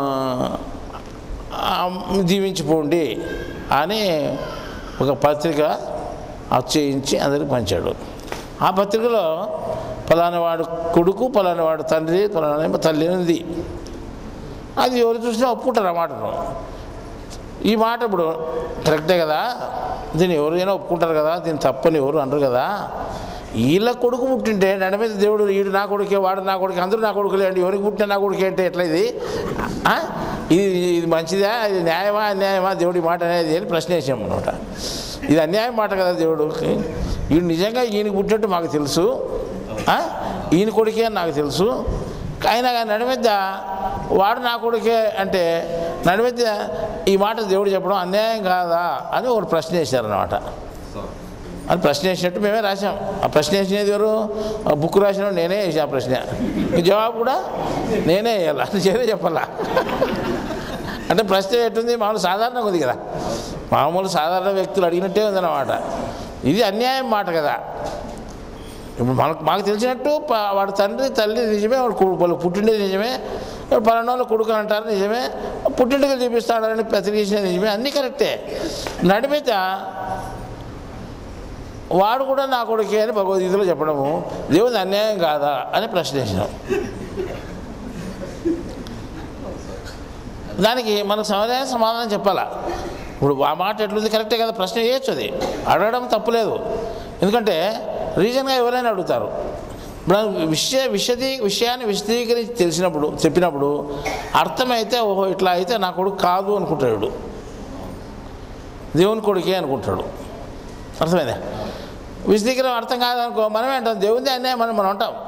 ఆ, దీవించిపోండి అని ఒక పత్రిక చేయించి అందరికి పంచాడు ఆ పత్రికలో పలానా వాడు కొడుకు పలానా వాడు తండ్రి పలానా తల్లి ఉంది అది ఎవరు చూసినా ఒప్పుకుంటారు ఆ మాటను ఈ మాట ఇప్పుడు కరెక్టే కదా దీన్ని ఎవరైనా ఒప్పుకుంటారు కదా దీన్ని తప్పని ఎవరు అనరు కదా వీళ్ళ కొడుకు పుట్టింటే నడమీద దేవుడు వీడు నా కొడుకే వాడు నా కొడుకు అందరూ నా కొడుకులే అండి ఎవరికి పుట్టిన నా కొడుకే అంటే ఎట్లా ఇది ఆ? ఇది ఇది మంచిదా ఇది న్యాయమా అన్యాయమా దేవుడి మాట అనేది అని ప్రశ్న వేసాం అనమాట ఇది అన్యాయం మాట కదా దేవుడికి వీడు నిజంగా ఈయనకి పుట్టినట్టు మాకు తెలుసు ఆ? ఈయన కొడుకే అని నాకు తెలుసు అయినా కానీ నడిమెద్ద వాడు నా కొడుకే అంటే నడిమెద్ద ఈ మాట దేవుడు చెప్పడం అన్యాయం కాదా అని ఒకటి ప్రశ్న వేశారనమాట అని ప్రశ్న వేసినట్టు మేమే రాసాం ఆ ప్రశ్న వేసినది ఎవరు ఆ బుక్ రాసిన నేనే వేసా ఆ ప్రశ్న ఈ జవాబు కూడా నేనే వేయాలి అది చేరే చెప్పాలా అంటే ప్రశ్న ఎట్టుంది మామూలు సాధారణంగా ఉంది కదా మామూలు సాధారణ వ్యక్తులు అడిగినట్టే ఉందన్నమాట ఇది అన్యాయం మాట కదా ఇప్పుడు మనకు మాకు తెలిసినట్టు ప- వాడి తండ్రి తల్లి నిజమే వాడు కొడుకు వాళ్ళు పుట్టిండేది నిజమే పలానోళ్ళు కొడుకు అంటారు నిజమే పుట్టింటికి చూపిస్తాడని ప్రతికేసిన నిజమే అన్నీ కరెక్టే నడిమిత వాడు కూడా నా కొడుకే అని భగవద్గీతలో చెప్పడము దేవుని అన్యాయం కాదా అని ప్రశ్నించినాం దానికి మనకు సమాధానం సమాధానం చెప్పాలా ఇప్పుడు ఆ మాట ఎట్లుంది కరెక్టే కదా ప్రశ్న చేయొచ్చు అది అడగడం తప్పులేదు ఎందుకంటే రీజన్గా ఎవరైనా అడుగుతారు ఇప్పుడు విషయ విషదీ విషయాన్ని విశదీకరించి తెలిసినప్పుడు చెప్పినప్పుడు అర్థమైతే ఓహో ఇట్లా అయితే నా కొడుకు కాదు అనుకుంటాడు దేవుని కొడుకే అనుకుంటాడు అర్థమైందా విశదీకరణ అర్థం కాదనుకో మనమే అంటాం దేవుంది అన్యాయం మనం మనం అంటాం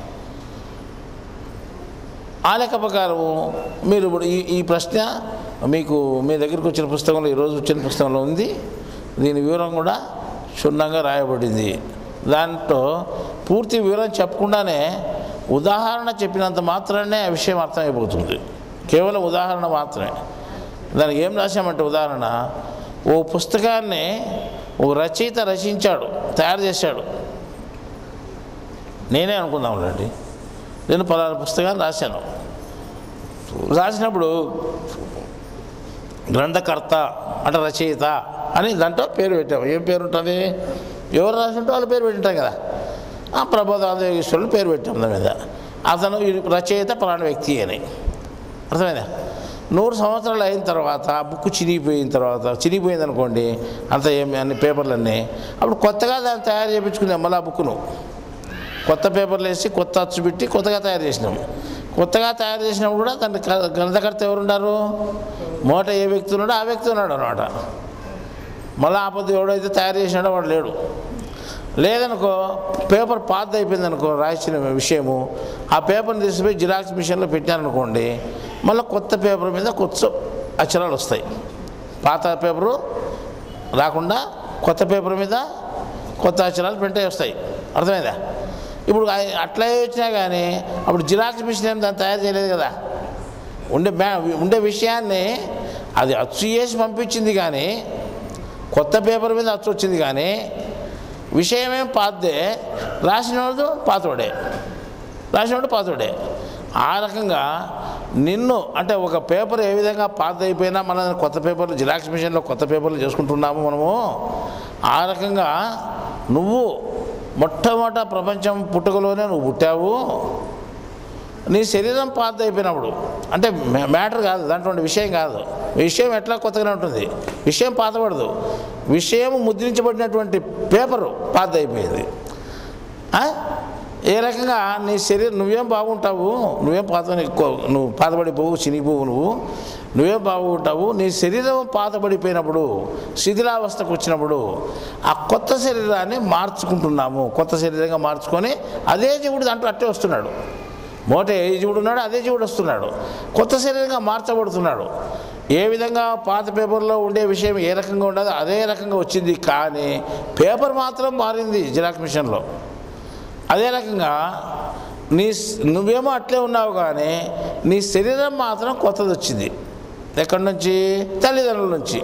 ఆ లెక్క ప్రకారము మీరు ఇప్పుడు ఈ ఈ ప్రశ్న మీకు మీ దగ్గరికి వచ్చిన పుస్తకంలో ఈరోజు వచ్చిన పుస్తకంలో ఉంది దీని వివరం కూడా క్షుణ్ణంగా రాయబడింది దాంట్లో పూర్తి వివరం చెప్పకుండానే ఉదాహరణ చెప్పినంత మాత్రానే ఆ విషయం అర్థమైపోతుంది కేవలం ఉదాహరణ మాత్రమే దానికి ఏం రాశామంటే ఉదాహరణ ఓ పుస్తకాన్ని ఓ రచయిత రచించాడు తయారు చేశాడు నేనే అనుకుందాంలేండి నేను పలానా పుస్తకాన్ని రాశాను రాసినప్పుడు గ్రంథకర్త అంటే రచయిత అని దాంట్లో పేరు పెట్టాము ఏం పేరు ఉంటుంది ఎవరు రాసింటే వాళ్ళ పేరు పెట్టింటాం కదా ఆ ప్రబోధానంద యోగేశ్వరులు పేరు పెట్టాం దాని మీద అతను ఈ రచయిత పలానా వ్యక్తి అని అర్థమైందా నూరు సంవత్సరాలు అయిన తర్వాత ఆ బుక్ చినిగిపోయిన తర్వాత చినిగిపోయింది అనుకోండి అంత ఏమి అన్ని పేపర్లన్నీ అప్పుడు కొత్తగా దాన్ని తయారు చేయించుకున్నాం మళ్ళీ ఆ బుక్ను కొత్త పేపర్లు వేసి కొత్త అచ్చు పెట్టి కొత్తగా తయారు చేసినాం కొత్తగా తయారు చేసినప్పుడు కూడా దాన్ని క- గ్రంథకర్త ఎవరున్నారు మూట ఏ వ్యక్తి ఉన్నాడో ఆ వ్యక్తి ఉన్నాడు అనమాట మళ్ళీ ఆపద ఎవడైతే తయారు చేసినాడో వాడు లేడు లేదనుకో పేపర్ పాత అయిపోయింది అనుకో రాసిన విషయము ఆ పేపర్ని తీసిపోయి జిరాక్స్ మిషన్లో పెట్టారనుకోండి మళ్ళీ కొత్త పేపర్ మీద కొత్త అక్షరాలు వస్తాయి పాత పేపరు రాకుండా కొత్త పేపర్ మీద కొత్త అక్షరాలు ప్రింట్ అయి వస్తాయి అర్థమైందా ఇప్పుడు ఆ- అట్లా వచ్చినా కానీ అప్పుడు జిరాక్స్ మిషన్ ఏం దాన్ని తయారు చేయలేదు కదా ఉండే మ్యా ఉండే విషయాన్ని అది అచ్చు చేసి పంపించింది కానీ కొత్త పేపర్ మీద అచ్చు వచ్చింది కానీ విషయమేం పాతదే రాసినవాడు పాతోడే రాసినవాడు పాతోడే ఆ రకంగా నిన్ను అంటే ఒక పేపర్ ఏ విధంగా పాత అయిపోయినా మన కొత్త పేపర్లు జిరాక్స్ మిషన్లో కొత్త పేపర్లు చేసుకుంటున్నాము మనము ఆ రకంగా నువ్వు మొట్టమొదట ప్రపంచం పుట్టుకలోనే నువ్వు పుట్టావు నీ శరీరం పాత అయిపోయినప్పుడు అంటే మ్యా- మ్యాటర్ కాదు దాంట్లో ఉండే విషయం కాదు విషయం ఎట్లా కొత్తగానే ఉంటుంది విషయం పాతపడదు విషయం ముద్రించబడినటువంటి పేపరు పాత అయిపోయింది ఆ? ఏ రకంగా నీ శరీరం నువ్వేం బాగుంటావు నువ్వేం పాత నువ్వు పాతబడిపోవు చినిగిపోవు నువ్వు నువ్వేం బాగుంటావు నీ శరీరం పాతబడిపోయినప్పుడు శిథిలావస్థకు వచ్చినప్పుడు ఆ కొత్త శరీరాన్ని మార్చుకుంటున్నాము కొత్త శరీరంగా మార్చుకొని అదే జీవుడు దాంట్లో అట్టే వస్తున్నాడు మోట ఏ జీవుడు ఉన్నాడు అదే జీవుడు వస్తున్నాడు కొత్త శరీరంగా మార్చబడుతున్నాడు ఏ విధంగా పాత పేపర్లో ఉండే విషయం ఏ రకంగా ఉండదో అదే రకంగా వచ్చింది కానీ పేపర్ మాత్రం మారింది జిరాక్స్ మిషన్లో అదే రకంగా నీ స్- నువ్వేమో అట్లే ఉన్నావు కానీ నీ శరీరం మాత్రం కొత్తది వచ్చింది ఎక్కడి నుంచి తల్లిదండ్రుల నుంచి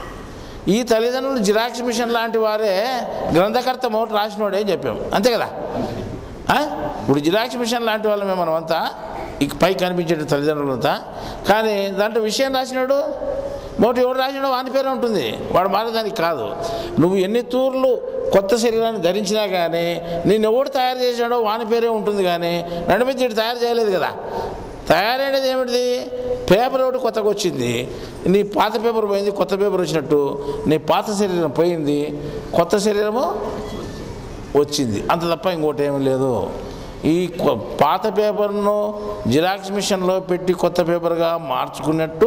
ఈ తల్లిదండ్రులు జిరాక్స్ మిషన్ లాంటి వారే గ్రంథకర్త మోట రాసినోడే అని చెప్పాం అంతే కదా ఆ? ఇప్పుడు జిరాక్స్ మిషన్ లాంటి వాళ్ళమే మనమంతా ఇక పై కనిపించే తల్లిదండ్రులంతా కానీ దాంట్లో విషయం రాసినాడు మోటి ఎవడు రాసినాడో వాని పేరు ఉంటుంది వాడు మారేదానికి కాదు నువ్వు ఎన్ని తూర్లు కొత్త శరీరాన్ని ధరించినా కానీ నేను ఎవడు తయారు చేశాడో వాని పేరే ఉంటుంది కానీ నడిపించి ఇటు తయారు చేయలేదు కదా తయారైనది ఏమిటిది పేపర్ ఒకటి కొత్తగా వచ్చింది నీ పాత పేపర్ పోయింది కొత్త పేపర్ వచ్చినట్టు నీ పాత శరీరం పోయింది కొత్త శరీరము వచ్చింది అంత తప్ప ఇంకోటి ఏమీ లేదు ఈ కొ- పాత పేపర్ను జిరాక్స్ మిషన్లో పెట్టి కొత్త పేపర్గా మార్చుకున్నట్టు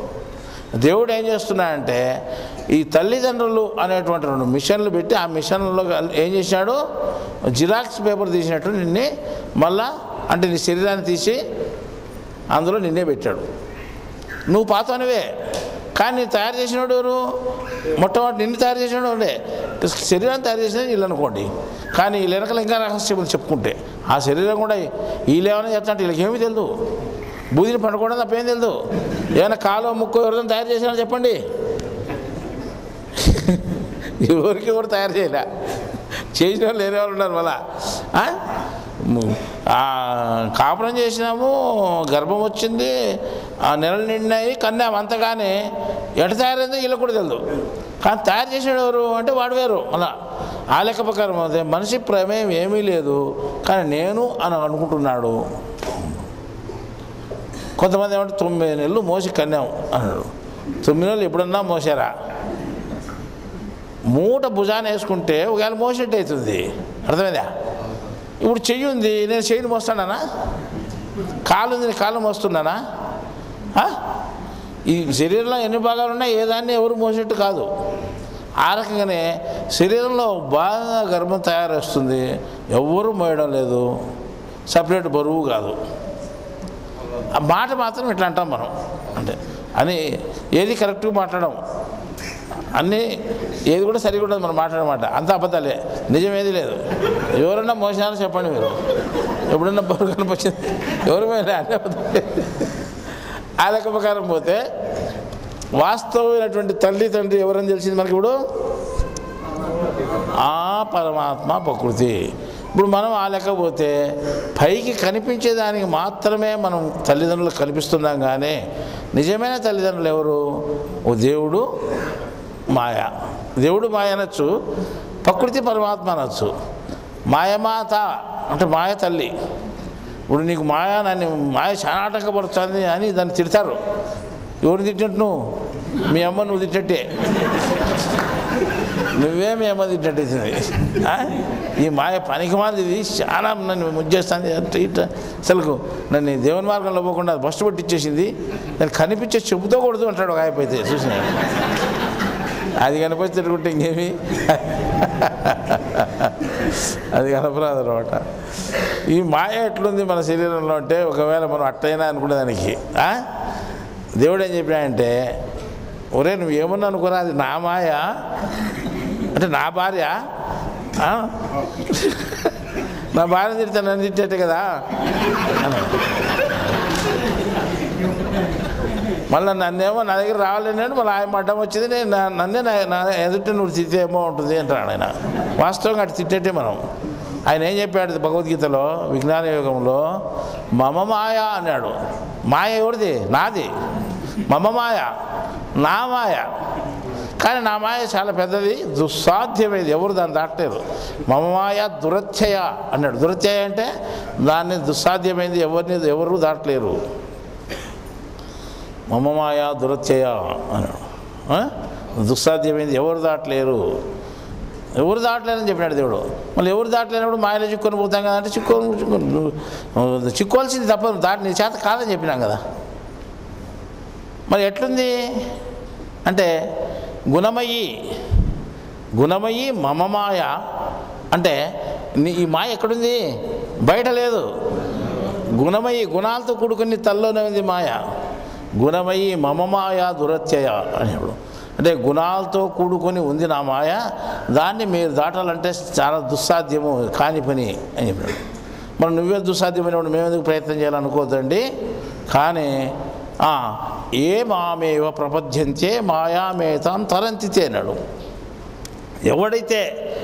దేవుడు ఏం చేస్తున్నాడంటే ఈ తల్లిదండ్రులు అనేటువంటి రెండు మిషన్లు పెట్టి ఆ మిషన్లో కల్- ఏం చేశాడు జిరాక్స్ పేపర్ తీసినట్టు నిన్నే మళ్ళా అంటే నీ శరీరాన్ని తీసి అందులో నిన్నే పెట్టాడు నువ్వు పాతనివే కానీ నేను తయారు చేసినాడు ఎవరు మొట్టమొదటి నిన్ను తయారు చేసినాడు ఉండే శరీరాన్ని తయారు చేసినది వీళ్ళు అనుకోండి కానీ వీళ్ళ వెనకాల ఇంకా రహస్యములు చెప్పుకుంటే ఆ శరీరం కూడా వీళ్ళు ఏమైనా చెప్తా వీళ్ళకి ఏమీ తెలియదు బూదిని పండుకోవడం తప్ప ఏం తెలియదు ఏమైనా కాలో ముక్కు ఎవరితో తయారు చేసినా చెప్పండి ఎవరికి ఎవరు తయారు చేయలే చేసిన వాళ్ళు లేని వాళ్ళు ఉన్నారు మళ్ళా ఆ? ము- ఆ, కాపురం చేసినాము గర్భం వచ్చింది ఆ నెలలు నిండినాయి కన్నాము అంతగానే ఎట తయారైందో వీళ్ళకి కూడా తెలియదు కానీ తయారు చేసాడు ఎవరు అంటే వాడు వేరు మళ్ళా ఆ లెక్క ప్రకారం అయితే మనిషి ప్రమేయం ఏమీ లేదు కానీ నేను అని అనుకుంటున్నాడు కొంతమంది ఏమంటే తొమ్మిది నెలలు మోసి కన్నాం అన్నాడు తొమ్మిది నెలలు ఎప్పుడన్నా మోసారా మూట భుజాన్ని వేసుకుంటే ఒకవేళ మోసినట్టు అవుతుంది అర్థమైందా ఇప్పుడు చెయ్యి ఉంది నేను చెయ్యిని మోస్తానా కాలు ఉంది నేను కాలు మోస్తున్నానా ఆ? ఈ శరీరంలో ఎన్ని భాగాలు ఉన్నాయి ఏ దాన్ని ఎవరు మోసినట్టు కాదు ఆ రకంగానే శరీరంలో బాగా గర్భం తయారొస్తుంది ఎవ్వరూ మోయడం లేదు సపరేట్ బరువు కాదు ఆ మాట మాత్రం ఇట్లా అంటాం మనం అంటే అని ఏది కరెక్ట్గా మాట్లాడడం అన్నీ ఏది కూడా సరిగా ఉండదు మనం మాట్లాడమాట అంత అబద్ధాలే నిజం ఏది లేదు ఎవరన్నా మోసారో చెప్పండి మీరు ఎప్పుడన్నా బరువు కనిపించింది ఎవరు పోయినా అన్నీ అబద్ధాలే ఆ లెక్క ప్రకారం పోతే వాస్తవమైనటువంటి తల్లి తండ్రి ఎవరని తెలిసింది మనకి ఇప్పుడు ఆ పరమాత్మ ప్రకృతి ఇప్పుడు మనం ఆ లెక్క పోతే పైకి కనిపించేదానికి మాత్రమే మనం తల్లిదండ్రులకు కనిపిస్తున్నాం కానీ నిజమైన తల్లిదండ్రులు ఎవరు ఓ దేవుడు మాయ దేవుడు మాయ అనొచ్చు ప్రకృతి పరమాత్మ అనొచ్చు మాయమాత అంటే మాయ తల్లి ఇప్పుడు నీకు మాయ నన్ను మాయ చాలా ఆటంకపడుతుంది అని దాన్ని తిడతారు ఎవరిని తిట్టినట్టు నువ్వు మీ అమ్మ నువ్వు తిట్టట్టే నువ్వే మీ అమ్మ తిట్టేసింది ఈ మాయ పనికి మాది ఇది చాలా నన్ను ముజ్జేస్తుంది అంటే ఇట్లా అసలు నన్ను ఈ దేవుని మార్గంలో పోకుండా బస్సు పట్టించేసింది నేను కనిపించే చెబుతో కొడుతూ అంటాడు ఒక అయిపోతే చూసిన అది కనిపిస్తే తిట్టుకుంటే ఇంకేమి అది కనపరాదు అనమాట ఈ మాయ ఎట్లుంది మన శరీరంలో అంటే ఒకవేళ మనం అట్టయినా అనుకునేదానికి ఆ? దేవుడు ఏం చెప్పాడంటే ఒరే నువ్వు ఏమన్నా అనుకురా అది నా మాయ అంటే నా భార్య ఆ? నా భార్య తిడితే నన్ను తిట్టేట్టే కదా అన్నాడు. మళ్ళీ నన్నేమో నా దగ్గర రావాలన్నాడు మళ్ళీ ఆయన అడ్డం వచ్చింది నేను నా- నన్నే నా నా ఎదుట నువ్వు తిట్టేమో ఉంటుంది అంటాడు ఆయన వాస్తవంగా అటు తిట్టేటే మనం ఆయన ఏం చెప్పాడు భగవద్గీతలో విజ్ఞాన యోగంలో మమ మాయ అన్నాడు మాయ ఎవరిది నాది మమ మాయ నా మాయ కానీ నా మాయ చాలా పెద్దది దుస్సాధ్యమైంది ఎవరు దాన్ని దాటలేరు మమ మాయ దురత్యయ అన్నాడు దురత్యయ అంటే దాన్ని దుస్సాధ్యమైంది ఎవరిని ఎవరు దాటలేరు మమ మాయ దురత్యయ అన్నాడు ఆ? దుస్సాధ్యమైంది ఎవరు దాటలేరు ఎవరు దాటలేరని చెప్పినాడు దేవుడు మళ్ళీ ఎవరు దాటలేనప్పుడు మాయలో చిక్కుకొని పోతాం కదా అంటే చిక్కొని చిక్కొని నువ్వు చిక్కోవాల్సింది తప్ప దాటి నీ చేత కాదని చెప్పినాం కదా మరి ఎట్లుంది అంటే గుణమయ్యి గుణమయ్యి మమ మాయ అంటే నీ ఈ మాయ ఎక్కడుంది బయట లేదు గుణమయ్యి గుణాలతో కూడుకుని తల్లోనే ఉంది మాయ గుణమయ్యి మమ మాయ దురత్యయ అనేప్పుడు అంటే గుణాలతో కూడుకొని ఉంది నా మాయ దాన్ని మీరు దాటాలంటే చాలా దుస్సాధ్యము కాని పని అని చెప్పాడు మరి నువ్వే దుస్సాధ్యమైనప్పుడు మేము ఎందుకు ప్రయత్నం చేయాలనుకోవద్దండి కానీ ఆ, ఏ మామేవ ప్రపద్యంతే మాయామేతాం తరంతితే అన్నాడు ఎవడైతే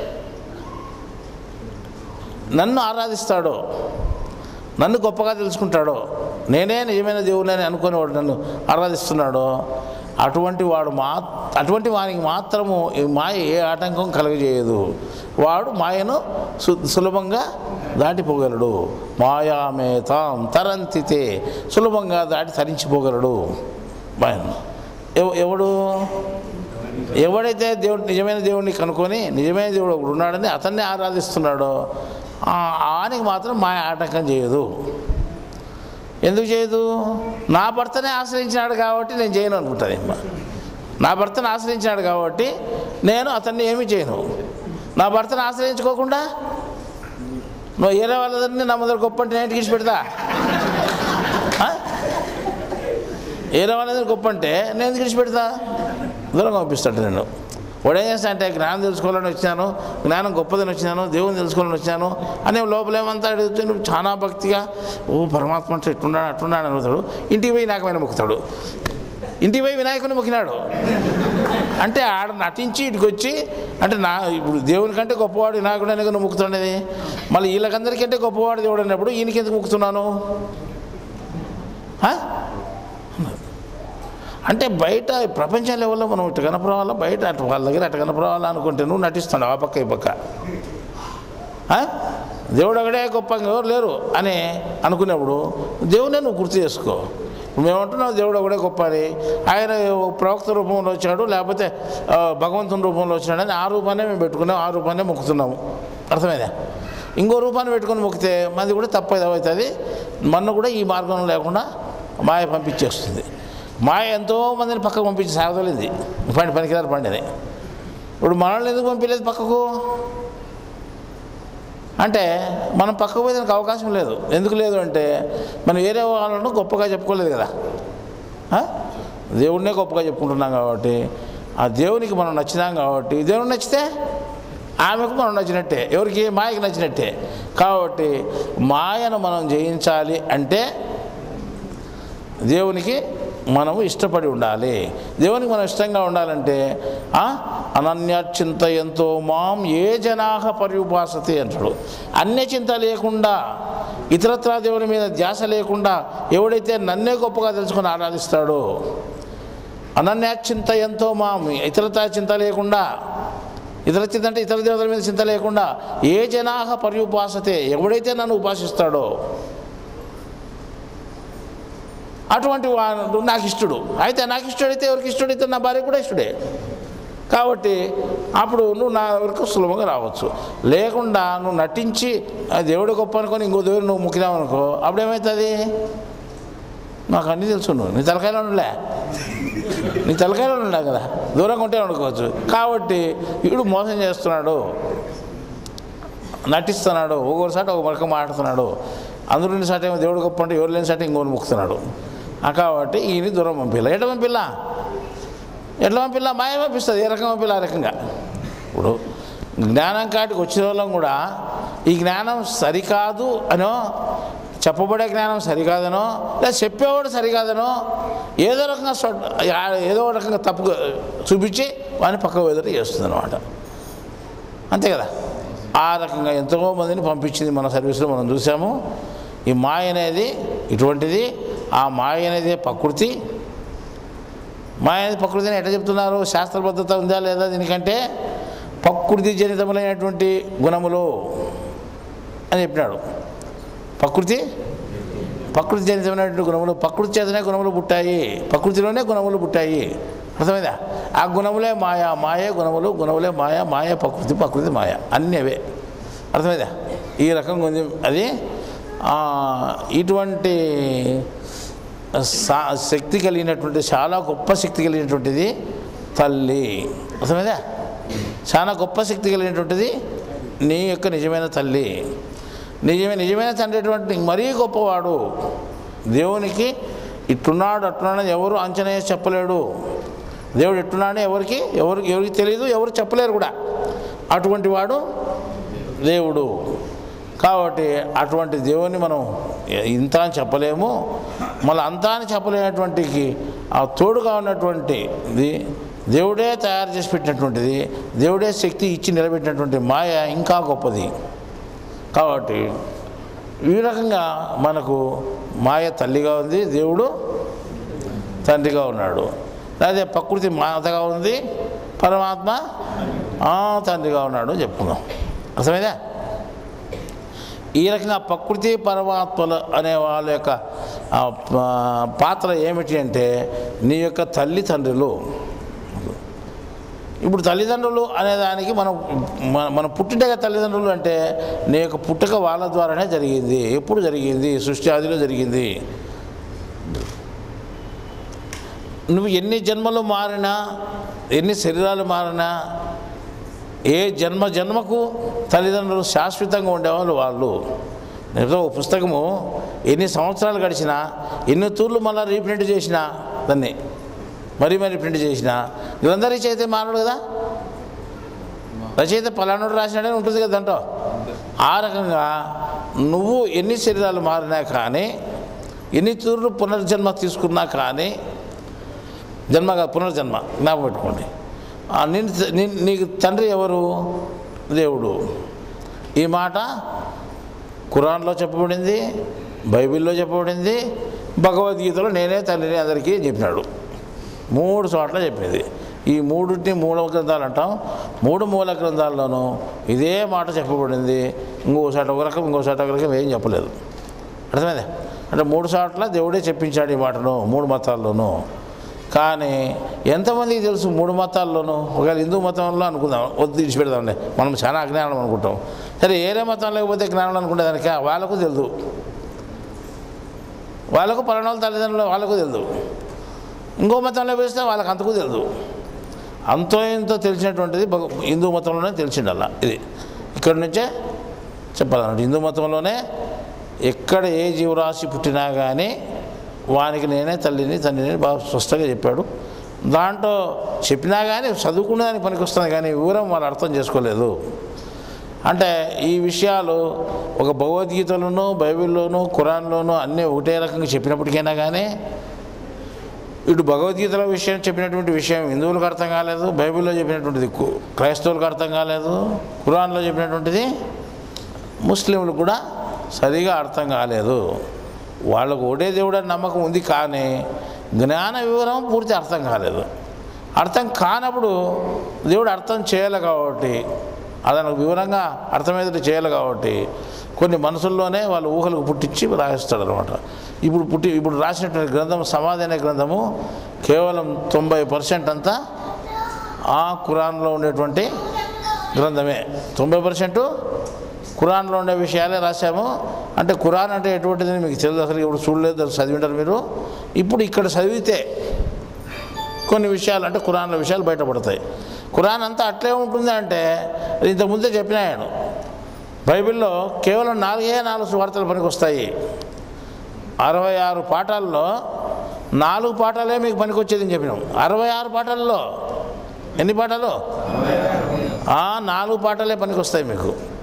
నన్ను ఆరాధిస్తాడో నన్ను గొప్పగా తెలుసుకుంటాడో నేనే నిజమైన దేవుడిని అనుకునేవాడు నన్ను ఆరాధిస్తున్నాడో అటువంటి వాడు మా అటువంటి వానికి మాత్రము ఈ మాయ ఏ ఆటంకం కలుగజేయదు వాడు మాయను సు సులభంగా దాటిపోగలడు మాయామేతాం తరంతితే సులభంగా దాటి తరించిపోగలడు మాయను ఎవ- ఎవడు ఎవడైతే దేవుడు నిజమైన దేవుడిని కనుక్కొని నిజమైన దేవుడు ఒకడు ఉన్నాడని అతన్ని ఆరాధిస్తున్నాడో ఆ- ఆనికి మాత్రం మాయ ఆటంకం చేయదు ఎందుకు చేయదు నా భర్తనే ఆశ్రయించినాడు కాబట్టి నేను చేయను అనుకుంటుంది అమ్మ నా భర్తను ఆశ్రయించినాడు కాబట్టి నేను అతన్ని ఏమీ చేయను నా భర్తను ఆశ్రయించుకోకుండా నువ్వు ఏరే వాళ్ళని నా ముందర గొప్ప అంటే నేను గీసి పెడతా ఆ? ఏరే వాళ్ళని గొప్ప అంటే నేను గీసి పెడతా దూరంగా పంపిస్తాడు నేను వాడు ఏం చేస్తా అంటే జ్ఞానం తెలుసుకోవాలని వచ్చినాను జ్ఞానం గొప్పదని వచ్చినాను దేవుని తెలుసుకోవాలని వచ్చినాను అనే లోపలేమంతా అడుగుతూ నువ్వు చాలా భక్తిగా ఓ పరమాత్మ అంటే ఎట్టున్నాడు అట్టున్నాడు అని అడుగుతాడు ఇంటికి పోయి వినాయకమైన మొక్కుతాడు ఇంటికి పోయి వినాయకుని మొక్కినాడు అంటే ఆడ నటించి ఇటుకు వచ్చి అంటే నా ఇప్పుడు దేవుని కంటే గొప్పవాడు వినాయకుడు అని నువ్వు మొక్కుతుండేది మళ్ళీ వీళ్ళకందరికంటే గొప్పవాడు దేవుడు అన్నప్పుడు ఈయనకి ఎందుకు మొక్కుతున్నాను ఆ? అంటే బయట ప్రపంచం లెవెల్లో మనం ఇటు కనపరావాలా బయట అటు వాళ్ళ దగ్గర అటు కనపరావాలా అనుకుంటే నువ్వు నటిస్తున్నావు ఆ పక్క ఈ పక్క ఆ? దేవుడు ఒకడే గొప్ప ఎవరు లేరు అని అనుకునేప్పుడు దేవునే నువ్వు గుర్తు చేసుకో ఇప్పుడు మేము అంటున్నాం దేవుడు ఒకడే గొప్ప అని ఆయన ప్రవక్త రూపంలో వచ్చాడు లేకపోతే ఆ, భగవంతుని రూపంలో వచ్చాడని ఆ రూపాన్ని మేము పెట్టుకున్నాం ఆ రూపాన్ని మొక్కుతున్నాము అర్థమైందా ఇంకో రూపాన్ని పెట్టుకొని మొక్కితే మనది కూడా తప్పు అవుతుంది మన కూడా ఈ మార్గం లేకుండా మాయ పంపించేస్తుంది మాయ ఎంతో మందిని పక్కకు పంపించి సాగదలేదు పండి పనికిరారు పండిని ఇప్పుడు మనల్ని ఎందుకు పంపించలేదు పక్కకు అంటే మనం పక్కకు పోయేదానికి అవకాశం లేదు ఎందుకు లేదు అంటే మనం వేరే వాళ్ళను గొప్పగా చెప్పుకోలేదు కదా ఆ? దేవుడినే గొప్పగా చెప్పుకుంటున్నాం కాబట్టి ఆ దేవునికి మనం నచ్చినాం కాబట్టి దేవుడు నచ్చితే ఆమెకు మనం నచ్చినట్టే ఎవరికి మాయకి నచ్చినట్టే కాబట్టి మాయను మనం జయించాలి అంటే దేవునికి మనము ఇష్టపడి ఉండాలి దేవునికి మనం ఇష్టంగా ఉండాలంటే ఆ, అనన్యచింత ఎంతో మాం ఏ జనాహ పర్యుపాసతి అంటాడు అన్య చింత లేకుండా ఇతరత్రా దేవుని మీద ధ్యాస లేకుండా ఎవడైతే నన్నే గొప్పగా తెలుసుకొని ఆరాధిస్తాడో అనన్యాచింత ఎంతో మాం ఇతరత్రా చింత లేకుండా ఇతర చింత అంటే ఇతర దేవతల మీద చింత లేకుండా ఏ జనాహ పర్యుపాసతే ఎవడైతే నన్ను ఉపాసిస్తాడో అటువంటి వాడు నాకు ఇష్టడు అయితే నాకు ఇష్టడైతే ఎవరికి ఇష్టడైతే నా భార్య కూడా ఇష్టడే కాబట్టి అప్పుడు నువ్వు నా వరకు సులభంగా రావచ్చు లేకుండా నువ్వు నటించి ఆ దేవుడు గొప్ప అనుకొని ఇంకో దేవుడు నువ్వు ముక్కినావు అనుకో అప్పుడు ఏమవుతుంది నాకు అన్నీ తెలుసు నువ్వు నీ తలకాయలో ఉండలే నీ తలకాయలో ఉండే కదా దూరంగా ఉంటే వండుకోవచ్చు కాబట్టి వీడు మోసం చేస్తున్నాడు నటిస్తున్నాడు ఒక్కొక్కసారి ఒక మరక మాట్లాడుతున్నాడు అందరూ సాటి ఏమో దేవుడు గొప్ప అంటే ఎవరు లేని సాటి ఇంకోని ముక్కుతున్నాడు ఆ కాబట్టి ఈయన దూరం పంపిల్ల ఎట్లా పంపిల్లా ఎట్లా పంపిల్లా మాయ పంపిస్తుంది ఏ రకం పంపిల్ల ఆ రకంగా ఇప్పుడు జ్ఞానం కాటికి వచ్చిన వాళ్ళం కూడా ఈ జ్ఞానం సరికాదు అనో చెప్పబడే జ్ఞానం సరికాదనో లేదా చెప్పేవాడు సరికాదనో ఏదో రకంగా సొ- ఏదో ఒక రకంగా తప్పు చూపించి వాడిని పక్క ఎదురు చేస్తుంది అనమాట అంతే కదా ఆ రకంగా ఎంతో మందిని పంపించింది మన సర్వీస్లో మనం చూసాము ఈ మాయ అనేది ఇటువంటిది ఆ మాయ అనేది ప్రకృతి మాయ అనేది ప్రకృతిని ఎట్లా చెప్తున్నారు శాస్త్రబద్ధత ఉందా లేదా దీనికంటే ప్రకృతి జనితములైనటువంటి గుణములు అని చెప్పినాడు ప్రకృతి ప్రకృతి జనితమైనటువంటి గుణములు ప్రకృతి చేతనే గుణములు పుట్టాయి ప్రకృతిలోనే గుణములు పుట్టాయి అర్థమైందా ఆ గుణములే మాయ మాయే గుణములు గుణములే మాయ మాయ ప్రకృతి ప్రకృతి మాయ అన్నీ అవే అర్థమైందా ఈ రకంగా ఉంది అది ఆ, ఇటువంటి సా శక్తి కలిగినటువంటి చాలా గొప్ప శక్తి కలిగినటువంటిది తల్లి అర్థమైందా చాలా గొప్ప శక్తి కలిగినటువంటిది నీ యొక్క నిజమైన తల్లి నిజమే నిజమైన తండ్రి అటువంటి మరీ గొప్పవాడు దేవునికి ఇట్టున్నాడు అట్టున్నాడు ఎవరు అంచనా వేసి చెప్పలేడు దేవుడు ఎట్టున్నాడు ఎవరికి ఎవరికి ఎవరికి తెలియదు ఎవరు చెప్పలేరు కూడా అటువంటి వాడు దేవుడు కాబట్టి అటువంటి దేవుని మనం ఇంత అని చెప్పలేము మళ్ళీ అంతా అని చెప్పలేనటువంటి ఆ తోడుగా ఉన్నటువంటి ఇది దేవుడే తయారు చేసి పెట్టినటువంటిది దేవుడే శక్తి ఇచ్చి నిలబెట్టినటువంటి మాయ ఇంకా గొప్పది కాబట్టి ఈ రకంగా మనకు మాయ తల్లిగా ఉంది దేవుడు తండ్రిగా ఉన్నాడు అదే ప్రకృతి మాతగా ఉంది పరమాత్మ ఆ తండ్రిగా ఉన్నాడు అని చెప్పుకుందాం అర్థమైందా ఈ రకంగా ప్రకృతి పరమాత్మలు అనే వాళ్ళ యొక్క ఆ, పా- పాత్ర ఏమిటి అంటే నీ యొక్క తల్లి తండ్రులు ఇప్పుడు తల్లిదండ్రులు అనేదానికి మనం మన మన పుట్టిండగా తల్లిదండ్రులు అంటే నీ యొక్క పుట్టుక వాళ్ళ ద్వారానే జరిగింది ఎప్పుడు జరిగింది సృష్టి ఆదిలో జరిగింది నువ్వు ఎన్ని జన్మలు మారినా ఎన్ని శరీరాలు మారినా ఏ జన్మ జన్మకు తల్లిదండ్రులు శాశ్వతంగా ఉండేవాళ్ళు వాళ్ళు ఏదో ఒక పుస్తకము ఎన్ని సంవత్సరాలు గడిచినా ఎన్ని తూర్లు మళ్ళీ రీప్రింట్ చేసినా దాన్ని మరీ మరీ ప్రింట్ చేసినా గ్రంథ రచయిత మానడు కదా రచయిత పలానాడు రాసినాడని ఉంటుంది కదా దాంట్లో ఆ రకంగా నువ్వు ఎన్ని శరీరాలు మారినా కానీ ఎన్ని తూర్లు పునర్జన్మ తీసుకున్నా కానీ జన్మ కాదు పునర్జన్మ జ్ఞాపకం పెట్టుకోండి ఆ నిన్ను నీ- నీకు తండ్రి ఎవరు దేవుడు ఈ మాట ఖురాన్లో చెప్పబడింది బైబిల్లో చెప్పబడింది భగవద్గీతలో నేనే తండ్రిని అందరికీ చెప్పినాడు మూడు చోట్ల చెప్పింది ఈ మూడింటిని మూల గ్రంథాలు అంటాం మూడు మూల గ్రంథాల్లోనూ ఇదే మాట చెప్పబడింది ఇంకో చోట ఒక రకం ఇంకో చోట ఒక రకం ఏం చెప్పలేదు అర్థమైందా అంటే మూడు చోట్ల దేవుడే చెప్పించాడు ఈ మాటను మూడు మతాల్లోనూ కానీ ఎంతమందికి తెలుసు మూడు మతాల్లోనూ ఒకవేళ హిందూ మతంలో అనుకుందాం వద్దు విడిచిపెడదాంలే మనం చాలా అజ్ఞానం అనుకుంటాం సరే ఏరే మతం లేకపోతే జ్ఞానం అనుకుంటే దానికి వాళ్ళకు తెలియదు వాళ్ళకు పలానా తల్లిదండ్రులు వాళ్ళకు తెలియదు ఇంకో మతంలో వేస్తే వాళ్ళకి అంతకు తెలియదు అంతో ఇంతో తెలిసినటువంటిది భగ- హిందూ మతంలోనే తెలిసిండల్లా ఇది ఇక్కడి నుంచే చెప్పాలన్నట్టు హిందూ మతంలోనే ఎక్కడ ఏ జీవరాశి పుట్టినా కానీ వానికి నేనే తల్లిని తండ్రిని బాగా స్పష్టంగా చెప్పాడు దాంట్లో చెప్పినా కానీ చదువుకునే దానికి పనికి వస్తుంది కానీ వివరం వాళ్ళు అర్థం చేసుకోలేదు అంటే ఈ విషయాలు ఒక భగవద్గీతలోనూ బైబిల్లోనూ ఖురాన్లోనూ అన్నీ ఒకటే రకంగా చెప్పినప్పటికైనా కానీ ఇటు భగవద్గీతలో విషయం చెప్పినటువంటి విషయం హిందువులకు అర్థం కాలేదు బైబిల్లో చెప్పినటువంటిది కు- క్రైస్తవులకు అర్థం కాలేదు ఖురాన్లో చెప్పినటువంటిది ముస్లింలకు కూడా సరిగా అర్థం కాలేదు వాళ్ళకు ఒకటే దేవుడు అని నమ్మకం ఉంది కానీ జ్ఞాన వివరం పూర్తి అర్థం కాలేదు అర్థం కానప్పుడు దేవుడు అర్థం చేయాలి కాబట్టి అదనకు వివరంగా అర్థమయ్యేటట్టు చేయాలి కాబట్టి కొన్ని మనసుల్లోనే వాళ్ళు ఊహలకు పుట్టించి రాయిస్తాడు అనమాట ఇప్పుడు పుట్టి ఇప్పుడు రాసినటువంటి గ్రంథం సమాధి అనే గ్రంథము కేవలం తొంభై పర్సెంట్ అంతా ఆ ఖురాన్లో ఉండేటువంటి గ్రంథమే తొంభై పర్సెంట్ ఖురాన్లో ఉండే విషయాలే రాశాము అంటే ఖురాన్ అంటే ఎటువంటిదని మీకు తెలియదు అసలు ఇప్పుడు చూడలేదు అసలు చదివింటారు మీరు ఇప్పుడు ఇక్కడ చదివితే కొన్ని విషయాలు అంటే ఖురాన్ల విషయాలు బయటపడతాయి ఖురాన్ అంతా అట్లే ఉంటుంది అంటే ఇంతకుముందే చెప్పినాయను బైబిల్లో కేవలం నాలుగే నాలుగు వార్తలు పనికి వస్తాయి అరవై ఆరు పాఠాల్లో నాలుగు పాఠాలే మీకు పనికొచ్చేది అని చెప్పినాం అరవై ఆరు పాఠాల్లో ఎన్ని పాఠాలు ఆ నాలుగు పాఠాలే పనికొస్తాయి మీకు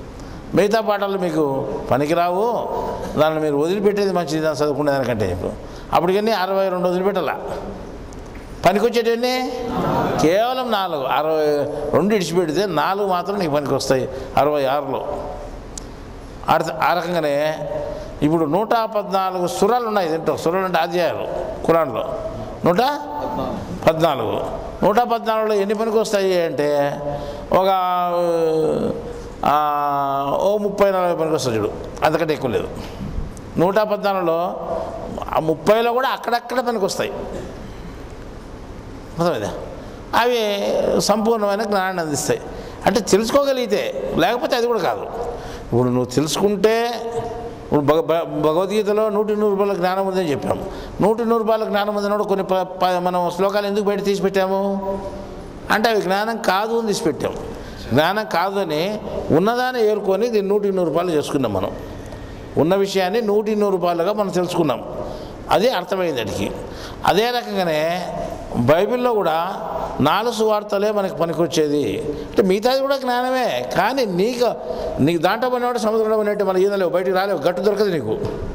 మిగతా పాఠాలు మీకు పనికిరావు దాన్ని మీరు వదిలిపెట్టేది మంచిది దాన్ని చదువుకునే దానికంటే చెప్పు అప్పటికన్నీ అరవై రెండు వదిలిపెట్టాల పనికొచ్చేటన్నీ కేవలం నాలుగు అరవై రెండు ఇడిచిపెడితే నాలుగు మాత్రం నీకు పనికి వస్తాయి అరవై ఆరులో అర్థ ఆ రకంగానే ఇప్పుడు నూట పద్నాలుగు సురాలు ఉన్నాయి దీంట్లో సురాలు అంటే అధ్యాయాలు ఖురాన్లో నూట పద్నాలుగు నూట పద్నాలుగులో ఎన్ని పనికి వస్తాయి అంటే ఒక ఆ, ఓ ముప్పై నలభై పనికి వస్తుంది చూడు అంతకంటే ఎక్కువ లేదు నూట పద్నాలుగులో ఆ ముప్పైలో కూడా అక్కడక్కడ పనికి వస్తాయి అర్థమైందా అవి సంపూర్ణమైన జ్ఞానాన్ని అందిస్తాయి అంటే తెలుసుకోగలిగితే లేకపోతే అది కూడా కాదు ఇప్పుడు నువ్వు తెలుసుకుంటే ఇప్పుడు భగ భ- భగవద్గీతలో నూటి నూరు రూపాయల జ్ఞానం ఉందని చెప్పాము నూటి నూరు రూపాయల జ్ఞానం ఉందన్నప్పుడు కొన్ని ప- ప- మనం శ్లోకాలు ఎందుకు బయట తీసి పెట్టాము అంటే అవి జ్ఞానం కాదు అని తీసి పెట్టాము జ్ఞానం కాదు అని ఉన్నదాన్ని ఏరుకొని దీన్ని నూటి నూరు రూపాయలు చేసుకున్నాం మనం ఉన్న విషయాన్ని నూటి నూరు రూపాయలుగా మనం తెలుసుకున్నాం అదే అర్థమైంది అడిగి అదే రకంగానే బైబిల్లో కూడా నాలుగు సువార్తలే మనకి పనికొచ్చేది అంటే మిగతాది కూడా జ్ఞానమే కానీ నీకు నీకు దాంట్లో పనివాడు సముద్రంలో పనినట్టు మన ఈదలేవు బయటికి రాలేవు గట్టు దొరకదు నీకు